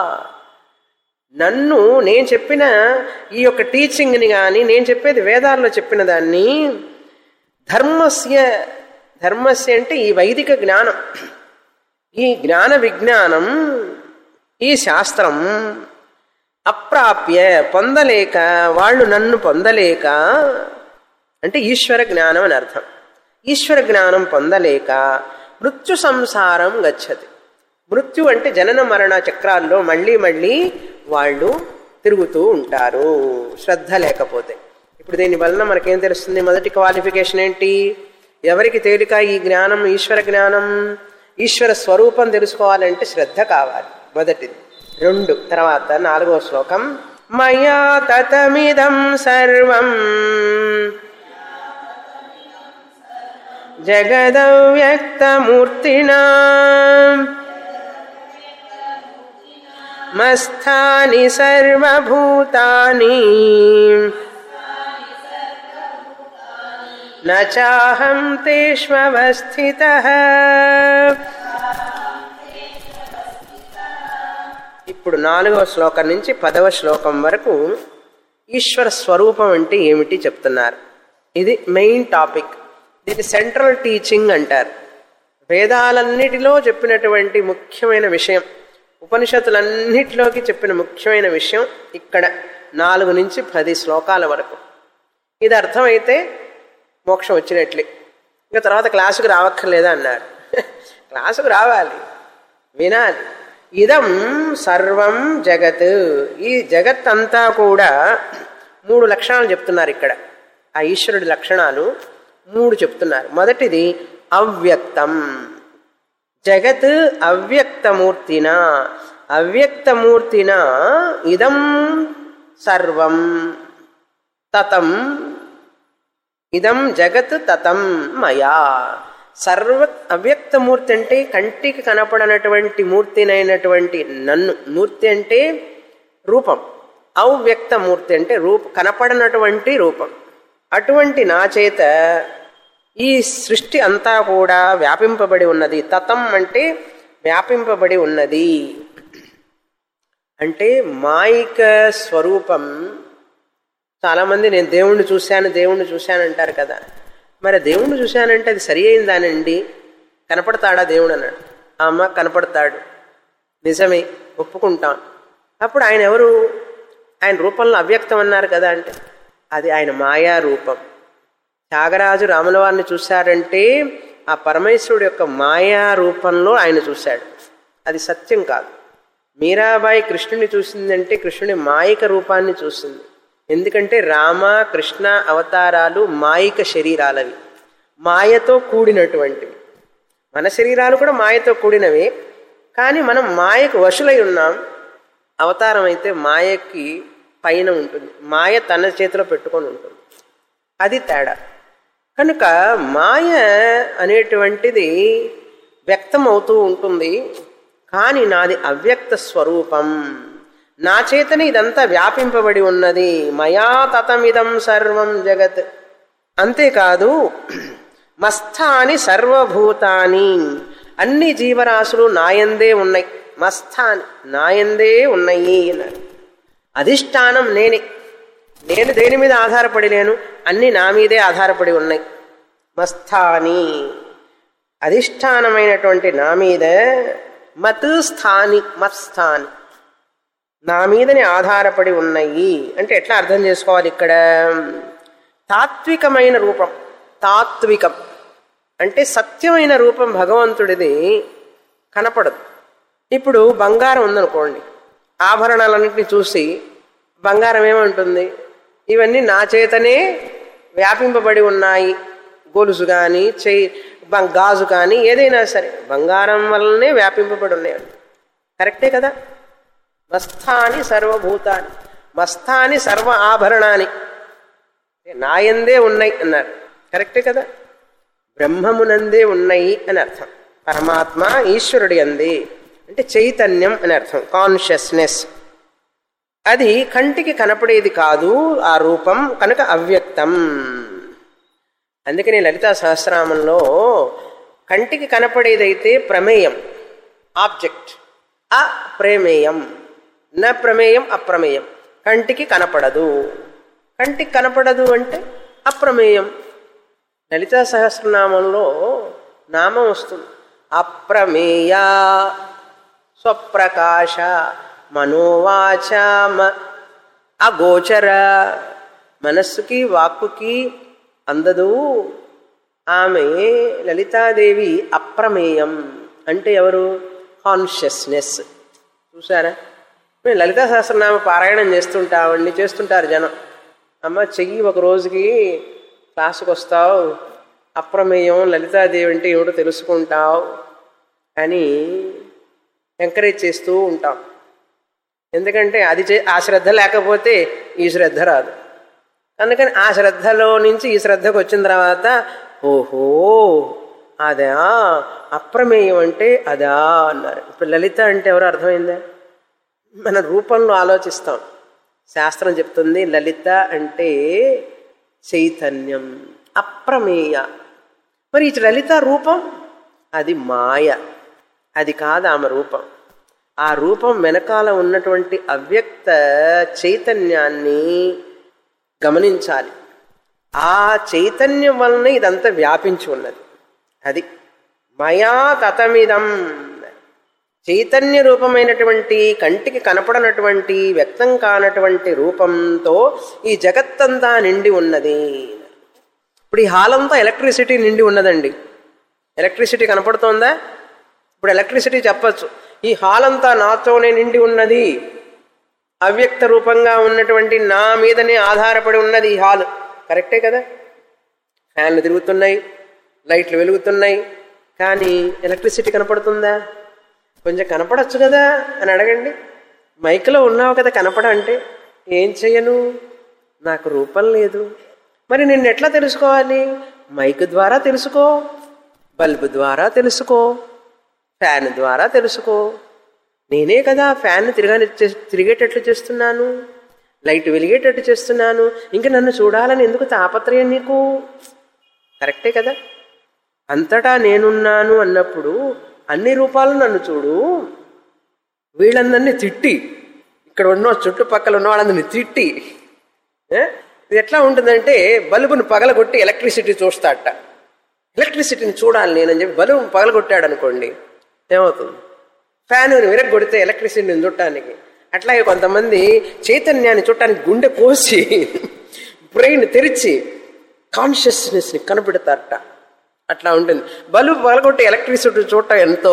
నన్ను నేను చెప్పిన ఈ యొక్క టీచింగ్ని కానీ నేను చెప్పేది వేదాల్లో చెప్పిన దాన్ని ధర్మస్య ధర్మస్య అంటే ఈ వైదిక జ్ఞానం ఈ జ్ఞాన విజ్ఞానం ఈ శాస్త్రం అప్రాప్య పొందలేక వాళ్ళు నన్ను పొందలేక అంటే ఈశ్వర జ్ఞానం అని అర్థం ఈశ్వర జ్ఞానం పొందలేక మృత్యు సంసారం గచ్చతి మృత్యు అంటే జనన మరణ చక్రాల్లో మళ్ళీ మళ్ళీ వాళ్ళు తిరుగుతూ ఉంటారు శ్రద్ధ లేకపోతే ఇప్పుడు దీని వలన మనకేం తెలుస్తుంది మొదటి క్వాలిఫికేషన్ ఏంటి ఎవరికి తేలిక ఈ జ్ఞానం ఈశ్వర జ్ఞానం ఈశ్వర స్వరూపం తెలుసుకోవాలంటే శ్రద్ధ కావాలి మొదటిది రెండు తర్వాత నాలుగో శ్లోకం మయా తతమిదం సర్వం జగదవ్యక్తమూర్తినా మస్థాని సర్వభూతాని నాహం తేష్వస్థిత ఇప్పుడు నాలుగవ శ్లోకం నుంచి పదవ శ్లోకం వరకు ఈశ్వర స్వరూపం అంటే ఏమిటి చెప్తున్నారు ఇది మెయిన్ టాపిక్ దీన్ని సెంట్రల్ టీచింగ్ అంటారు వేదాలన్నిటిలో చెప్పినటువంటి ముఖ్యమైన విషయం ఉపనిషత్తులన్నిటిలోకి చెప్పిన ముఖ్యమైన విషయం ఇక్కడ నాలుగు నుంచి పది శ్లోకాల వరకు ఇది అర్థమైతే మోక్షం వచ్చినట్లే ఇంకా తర్వాత క్లాసుకు రావక్కర్లేదా అన్నారు క్లాసుకు రావాలి వినాలి ఇదం సర్వం జగత్ ఈ జగత్ అంతా కూడా మూడు లక్షణాలు చెప్తున్నారు ఇక్కడ ఆ ఈశ్వరుడి లక్షణాలు మూడు చెప్తున్నారు మొదటిది అవ్యక్తం జగత్ అవ్యక్తమూర్తిన అవ్యక్తమూర్తిన ఇదం సర్వం తతం ఇదం జగత్ తతం మయా సర్వ అవ్యక్తమూర్తి అంటే కంటికి కనపడనటువంటి మూర్తినైనటువంటి నన్ను మూర్తి అంటే రూపం అవ్యక్తమూర్తి అంటే రూప కనపడనటువంటి రూపం అటువంటి నా చేత ఈ సృష్టి అంతా కూడా వ్యాపింపబడి ఉన్నది తతం అంటే వ్యాపింపబడి ఉన్నది అంటే మాయిక స్వరూపం చాలామంది నేను దేవుణ్ణి చూశాను దేవుణ్ణి చూశాను అంటారు కదా మరి దేవుణ్ణి చూశానంటే అది సరి అయిందానండి కనపడతాడా దేవుడు అన్నాడు ఆ అమ్మ కనపడతాడు నిజమే ఒప్పుకుంటాం అప్పుడు ఆయన ఎవరు ఆయన రూపంలో అవ్యక్తం అన్నారు కదా అంటే అది ఆయన మాయా రూపం త్యాగరాజు రాముల వారిని చూశారంటే ఆ పరమేశ్వరుడు యొక్క మాయా రూపంలో ఆయన చూశాడు అది సత్యం కాదు మీరాబాయి కృష్ణుని చూసిందంటే కృష్ణుని మాయిక రూపాన్ని చూసింది ఎందుకంటే రామ కృష్ణ అవతారాలు మాయిక శరీరాలవి మాయతో కూడినటువంటివి మన శరీరాలు కూడా మాయతో కూడినవి కానీ మనం మాయకు వశులై ఉన్నాం అవతారం అయితే మాయకి పైన ఉంటుంది మాయ తన చేతిలో పెట్టుకొని ఉంటుంది అది తేడా కనుక మాయ అనేటువంటిది వ్యక్తం అవుతూ ఉంటుంది కానీ నాది అవ్యక్త స్వరూపం నా చేతనే ఇదంతా వ్యాపింపబడి ఉన్నది మయా తతమిదం సర్వం జగత్ అంతేకాదు మస్థాని సర్వభూతాని అన్ని జీవరాశులు నాయందే ఉన్నాయి మస్థాని నాయందే ఉన్నాయి అన్నారు అధిష్టానం నేనే నేను దేని మీద ఆధారపడి లేను అన్నీ నా మీదే ఆధారపడి ఉన్నాయి మస్థాని అధిష్టానమైనటువంటి నా మీద మత్ స్థాని మత్స్థాని నా మీదని ఆధారపడి ఉన్నాయి అంటే ఎట్లా అర్థం చేసుకోవాలి ఇక్కడ తాత్వికమైన రూపం తాత్వికం అంటే సత్యమైన రూపం భగవంతుడిది కనపడదు ఇప్పుడు బంగారం ఉందనుకోండి ఆభరణాలన్నింటినీ చూసి బంగారం ఏమంటుంది ఇవన్నీ నా చేతనే వ్యాపింపబడి ఉన్నాయి గొలుసు కానీ చెయ్యి బం- గాజు కానీ ఏదైనా సరే బంగారం వల్లనే వ్యాపింపబడి ఉన్నాయి కరెక్టే కదా మస్థాని సర్వభూతాని మస్థాని సర్వ ఆభరణాని నాయందే ఉన్నాయి అన్నారు కరెక్టే కదా బ్రహ్మమునందే ఉన్నాయి అని అర్థం పరమాత్మ ఈశ్వరుడి అందే అంటే చైతన్యం అని అర్థం కాన్షియస్నెస్ అది కంటికి కనపడేది కాదు ఆ రూపం కనుక అవ్యక్తం అందుకని లలితా సహస్రామంలో కంటికి కనపడేదైతే ప్రమేయం ఆబ్జెక్ట్ అప్రమేయం న ప్రమేయం అప్రమేయం కంటికి కనపడదు కంటికి కనపడదు అంటే అప్రమేయం లలితా సహస్రనామంలో నామం వస్తుంది అప్రమేయ స్వప్రకాశ మనోవాచ మ- అగోచర మనస్సుకి వాక్కుకి అందదు ఆమె లలితాదేవి అప్రమేయం అంటే ఎవరు కాన్షియస్నెస్ చూసారా మేము లలితా సహస్రనామ పారాయణం చేస్తుంటామండి చేస్తుంటారు జనం అమ్మ చెయ్యి ఒక రోజుకి క్లాసుకు వస్తావు అప్రమేయం లలితాదేవి అంటే ఏమిటో తెలుసుకుంటావు అని ఎంకరేజ్ చేస్తూ ఉంటాం ఎందుకంటే అది చే ఆ శ్రద్ధ లేకపోతే ఈ శ్రద్ధ రాదు అందుకని ఆ శ్రద్ధలో నుంచి ఈ శ్రద్ధకు వచ్చిన తర్వాత ఓహో అదా అప్రమేయం అంటే అదా అన్నారు ఇప్పుడు లలిత అంటే ఎవరు అర్థమైందా మన రూపంలో ఆలోచిస్తాం శాస్త్రం చెప్తుంది లలిత అంటే చైతన్యం అప్రమేయ మరి ఈ లలిత రూపం అది మాయ అది కాదు ఆమె రూపం ఆ రూపం వెనకాల ఉన్నటువంటి అవ్యక్త చైతన్యాన్ని గమనించాలి ఆ చైతన్యం వలన ఇదంతా వ్యాపించి ఉన్నది అది మయా తతమిదం చైతన్య రూపమైనటువంటి కంటికి కనపడనటువంటి వ్యక్తం కానటువంటి రూపంతో ఈ జగత్తంతా నిండి ఉన్నది ఇప్పుడు ఈ హాల్ అంతా ఎలక్ట్రిసిటీ నిండి ఉన్నదండి ఎలక్ట్రిసిటీ కనపడుతోందా ఇప్పుడు ఎలక్ట్రిసిటీ చెప్పచ్చు ఈ హాల్ అంతా నాతోనే నిండి ఉన్నది అవ్యక్త రూపంగా ఉన్నటువంటి నా మీదనే ఆధారపడి ఉన్నది ఈ హాల్ కరెక్టే కదా ఫ్యాన్లు తిరుగుతున్నాయి లైట్లు వెలుగుతున్నాయి కానీ ఎలక్ట్రిసిటీ కనపడుతుందా కొంచెం కనపడచ్చు కదా అని అడగండి మైక్లో ఉన్నావు కదా కనపడ అంటే ఏం చెయ్యను నాకు రూపం లేదు మరి నిన్ను ఎట్లా తెలుసుకోవాలి మైక్ ద్వారా తెలుసుకో బల్బు ద్వారా తెలుసుకో ఫ్యాన్ ద్వారా తెలుసుకో నేనే కదా ఫ్యాన్ తిరగా తిరిగేటట్లు చేస్తున్నాను లైట్ వెలిగేటట్టు చేస్తున్నాను ఇంకా నన్ను చూడాలని ఎందుకు తాపత్రయం నీకు కరెక్టే కదా అంతటా నేనున్నాను అన్నప్పుడు అన్ని రూపాలు నన్ను చూడు వీళ్ళందరినీ తిట్టి ఇక్కడ ఉన్న చుట్టుపక్కల ఉన్న వాళ్ళందరినీ తిట్టి ఏ? ఇది ఎట్లా ఉంటుందంటే బల్బును పగలగొట్టి ఎలక్ట్రిసిటీ చూస్తాడట ఎలక్ట్రిసిటీని చూడాలి నేనని చెప్పి బల్బు పగలగొట్టాడు అనుకోండి ఏమవుతుంది ఫ్యాన్ విరగొడితే ఎలక్ట్రిసిటీని చూడటానికి అట్లాగే కొంతమంది చైతన్యాన్ని చూడటానికి గుండె కోసి బ్రెయిన్ తెరిచి కాన్షియస్నెస్ని కనపెడతారట అట్లా ఉంటుంది బల్బు పగలగొట్టి ఎలక్ట్రిసిటీ చూడటం ఎంతో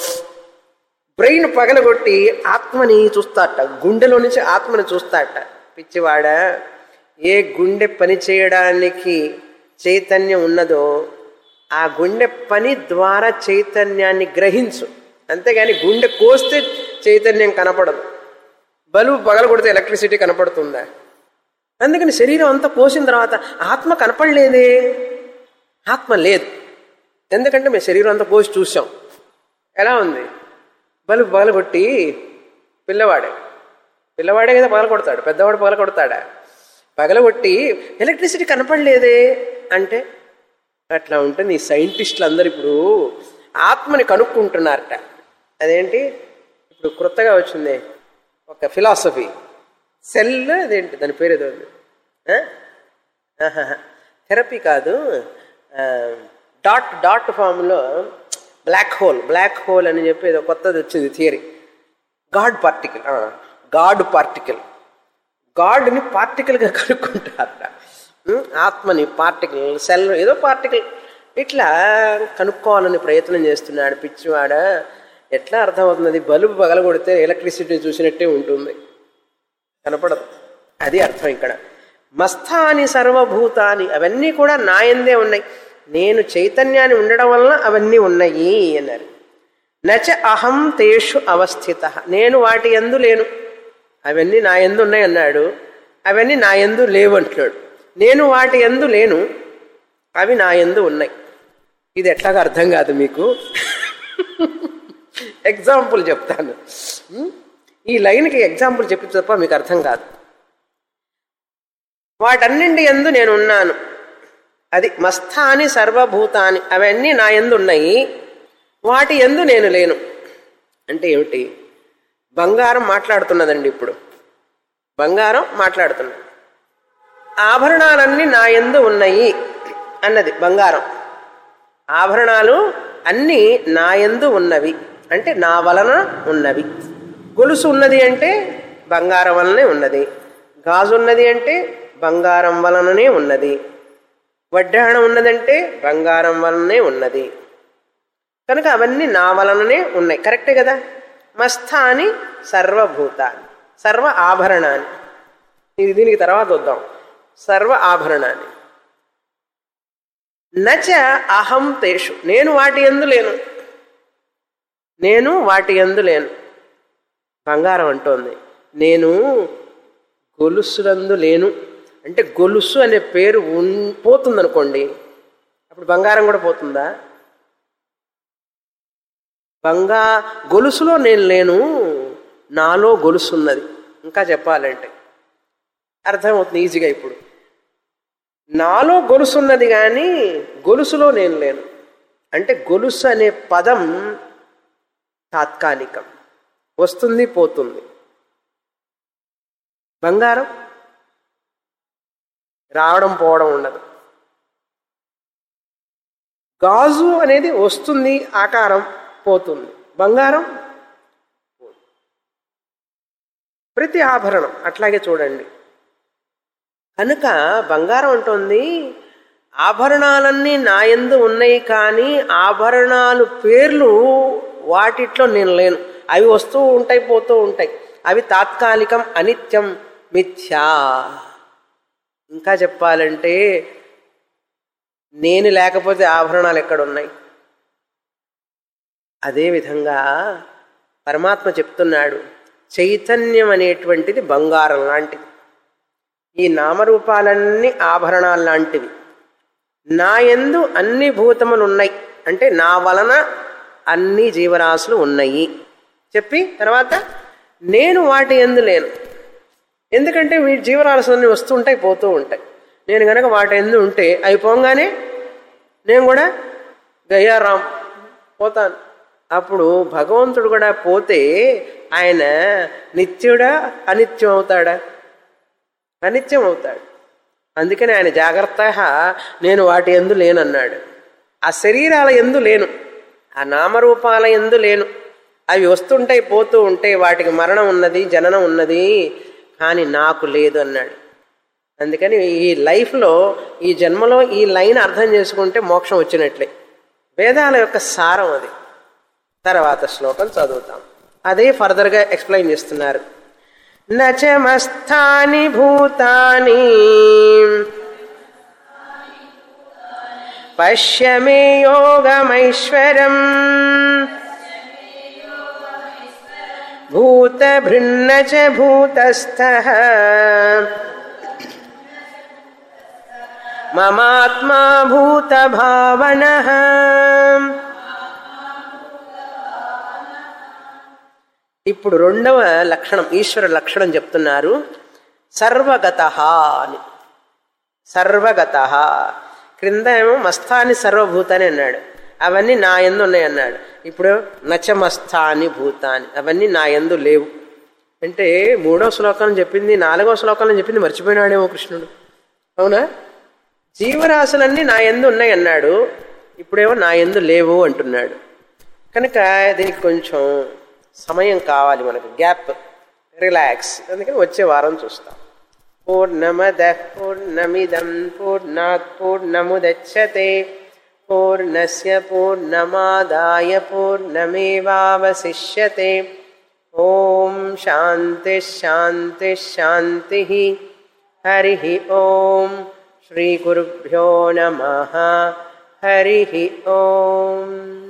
బ్రెయిన్ పగలగొట్టి ఆత్మని చూస్తాట గుండెలో నుంచి ఆత్మని చూస్తాట పిచ్చివాడ ఏ గుండె పని చేయడానికి చైతన్యం ఉన్నదో ఆ గుండె పని ద్వారా చైతన్యాన్ని గ్రహించు అంతేగాని గుండె కోస్తే చైతన్యం కనపడదు బలుబు పగలగొడితే ఎలక్ట్రిసిటీ కనపడుతుందా అందుకని శరీరం అంతా కోసిన తర్వాత ఆత్మ కనపడలేదే ఆత్మ లేదు ఎందుకంటే మేము శరీరం అంతా కోసి చూసాం ఎలా ఉంది బలుబు పగలగొట్టి పిల్లవాడే పిల్లవాడే కదా పగలగొడతాడు పెద్దవాడు పగలగొడతాడా పగలగొట్టి ఎలక్ట్రిసిటీ కనపడలేదే అంటే అట్లా ఉంటుంది ఈ సైంటిస్టులు అందరు ఇప్పుడు ఆత్మని కనుక్కుంటున్నారట అదేంటి ఇప్పుడు క్రొత్తగా వచ్చింది ఒక ఫిలాసఫీ సెల్ అదేంటి దాని పేరు ఏదో ఉంది థెరపీ కాదు ఆ, డాట్ డాట్ ఫామ్లో బ్లాక్ హోల్ బ్లాక్ హోల్ అని చెప్పి ఏదో కొత్తది వచ్చింది theory god particle god particle గాడ్ని పార్టికల్గా కనుక్కుంటారట ఉం? ఆత్మని పార్టికల్ సెల్ ఏదో పార్టికల్ ఇట్లా కనుక్కోవాలని ప్రయత్నం చేస్తున్నాడు పిచ్చివాడ ఎట్లా అర్థమవుతుంది బల్బు పగలగొడితే ఎలక్ట్రిసిటీ చూసినట్టే ఉంటుంది కనపడదు అది అర్థం ఇక్కడ మస్తాని సర్వభూతాని అవన్నీ కూడా నా ఎందే ఉన్నాయి నేను చైతన్యాన్ని ఉండడం వలన అవన్నీ ఉన్నాయి అన్నారు నచ అహం తేషు అవస్థిత నేను వాటి ఎందు లేను అవన్నీ నా ఎందు ఉన్నాయి అన్నాడు అవన్నీ నా ఎందు లేవు అంటున్నాడు నేను వాటి ఎందు లేను అవి నా ఎందు ఉన్నాయి ఇది ఎట్లాగా అర్థం కాదు మీకు ఎగ్జాంపుల్ చెప్తాను ఉం? ఈ లైన్కి ఎగ్జాంపుల్ చెప్పి తప్ప మీకు అర్థం కాదు వాటన్నింటి ఎందు నేను ఉన్నాను అది మస్తాని సర్వభూతాని అవన్నీ నా ఎందు ఉన్నాయి వాటి ఎందు నేను లేను అంటే ఏమిటి బంగారం మాట్లాడుతున్నదండి ఇప్పుడు బంగారం మాట్లాడుతున్నది ఆభరణాలన్నీ నా ఎందు ఉన్నాయి అన్నది బంగారం ఆభరణాలు అన్నీ నా యందు ఉన్నవి అంటే నా వలన ఉన్నవి గొలుసు ఉన్నది అంటే బంగారం వలనే ఉన్నది గాజు ఉన్నది అంటే బంగారం వలననే ఉన్నది వడ్డాణం ఉన్నదంటే బంగారం వలనే ఉన్నది కనుక అవన్నీ నా వలననే ఉన్నాయి కరెక్టే కదా మస్తాని సర్వభూతాన్ని సర్వ ఆభరణాన్ని ఇది దీనికి తర్వాత వద్దాం సర్వ ఆభరణాన్ని నచ అహం తేషు నేను వాటి ఎందు లేను నేను వాటి ఎందు లేను బంగారం అంటోంది నేను గొలుసులందు లేను అంటే గొలుసు అనే పేరు ఉన్ పోతుందనుకోండి అప్పుడు బంగారం కూడా పోతుందా బంగా గొలుసులో నేను లేను నాలో గొలుసు ఉన్నది ఇంకా చెప్పాలంటే అర్థమవుతుంది ఈజీగా ఇప్పుడు నాలో గొలుసు ఉన్నది కానీ గొలుసులో నేను లేను అంటే గొలుసు అనే పదం తాత్కాలికం వస్తుంది పోతుంది బంగారం రావడం పోవడం ఉండదు గాజు అనేది వస్తుంది ఆకారం పోతుంది బంగారం పోదు. ప్రతి ఆభరణం అట్లాగే చూడండి కనుక బంగారం అంటుంది ఆభరణాలన్నీ నా యందు ఉన్నాయి కానీ ఆభరణాలు పేర్లు వాటిట్లో నేను లేను అవి వస్తూ ఉంటాయి పోతూ ఉంటాయి అవి తాత్కాలికం అనిత్యం మిథ్యా ఇంకా చెప్పాలంటే నేను లేకపోతే ఆభరణాలు ఎక్కడున్నాయి అదేవిధంగా పరమాత్మ చెప్తున్నాడు చైతన్యం అనేటువంటిది బంగారం లాంటిది ఈ నామరూపాలన్నీ ఆభరణాలు లాంటివి నా యందు అన్ని భూతములు ఉన్నాయి అంటే నా వలన అన్ని జీవరాశులు ఉన్నాయి చెప్పి తర్వాత నేను వాటి ఎందు లేను ఎందుకంటే వీటి జీవరాశులన్నీ వస్తుంటాయి పోతూ ఉంటాయి నేను గనక వాటి ఎందు ఉంటే అవి పోగానే నేను కూడా గయారాం పోతాను అప్పుడు భగవంతుడు కూడా పోతే ఆయన నిత్యుడా అనిత్యం అవుతాడా అనిత్యం అవుతాడు అందుకని ఆయన జాగ్రత్త నేను వాటి ఎందు లేనన్నాడు ఆ శరీరాల ఎందు లేను ఆ నామరూపాల ఎందు లేను అవి వస్తుంటాయి పోతూ ఉంటాయి వాటికి మరణం ఉన్నది జననం ఉన్నది కానీ నాకు లేదు అన్నాడు అందుకని ఈ లైఫ్లో ఈ జన్మలో ఈ లైన్ అర్థం చేసుకుంటే మోక్షం వచ్చినట్లే వేదాల యొక్క సారం అది తర్వాత శ్లోకం చదువుతాం అదే ఫర్దర్గా ఎక్స్ప్లెయిన్ చేస్తున్నారు నచమస్థాని భూతాని పశ్య మే యోగమైశ్వరం భూతభృన్న చ భూతస్థ మమాత్మా భూతభావన ఇప్పుడు రెండవ లక్షణం ఈశ్వర లక్షణం చెప్తున్నారు సర్వగత అని సర్వగత క్రింద ఏమో మస్తాని సర్వభూతాని అన్నాడు అవన్నీ నా ఎందు ఉన్నాయి అన్నాడు ఇప్పుడు నచమస్తాని భూతాని అవన్నీ నా ఎందు లేవు అంటే మూడో శ్లోకం చెప్పింది నాలుగో శ్లోకంలో చెప్పింది మర్చిపోయినాడేమో కృష్ణుడు అవునా జీవరాశులన్నీ నా ఎందు ఉన్నాయి అన్నాడు ఇప్పుడేమో నా ఎందు లేవు అంటున్నాడు కనుక దీనికి కొంచెం సమయం కావాలి మనకు గ్యాప్ రిలాక్స్ అందుకని వచ్చే వారం చూస్తాం పూర్ణమద పూర్ణమిదం పూర్ణాత్ పూర్ణముదచ్చతే పూర్ణస్య పూర్ణమాదాయ పూర్ణమేవావశిష్యతే ఓం శాంతి శాంతి శాంతి హరి ఓం శ్రీ గురుభ్యో నమ హరి ఓం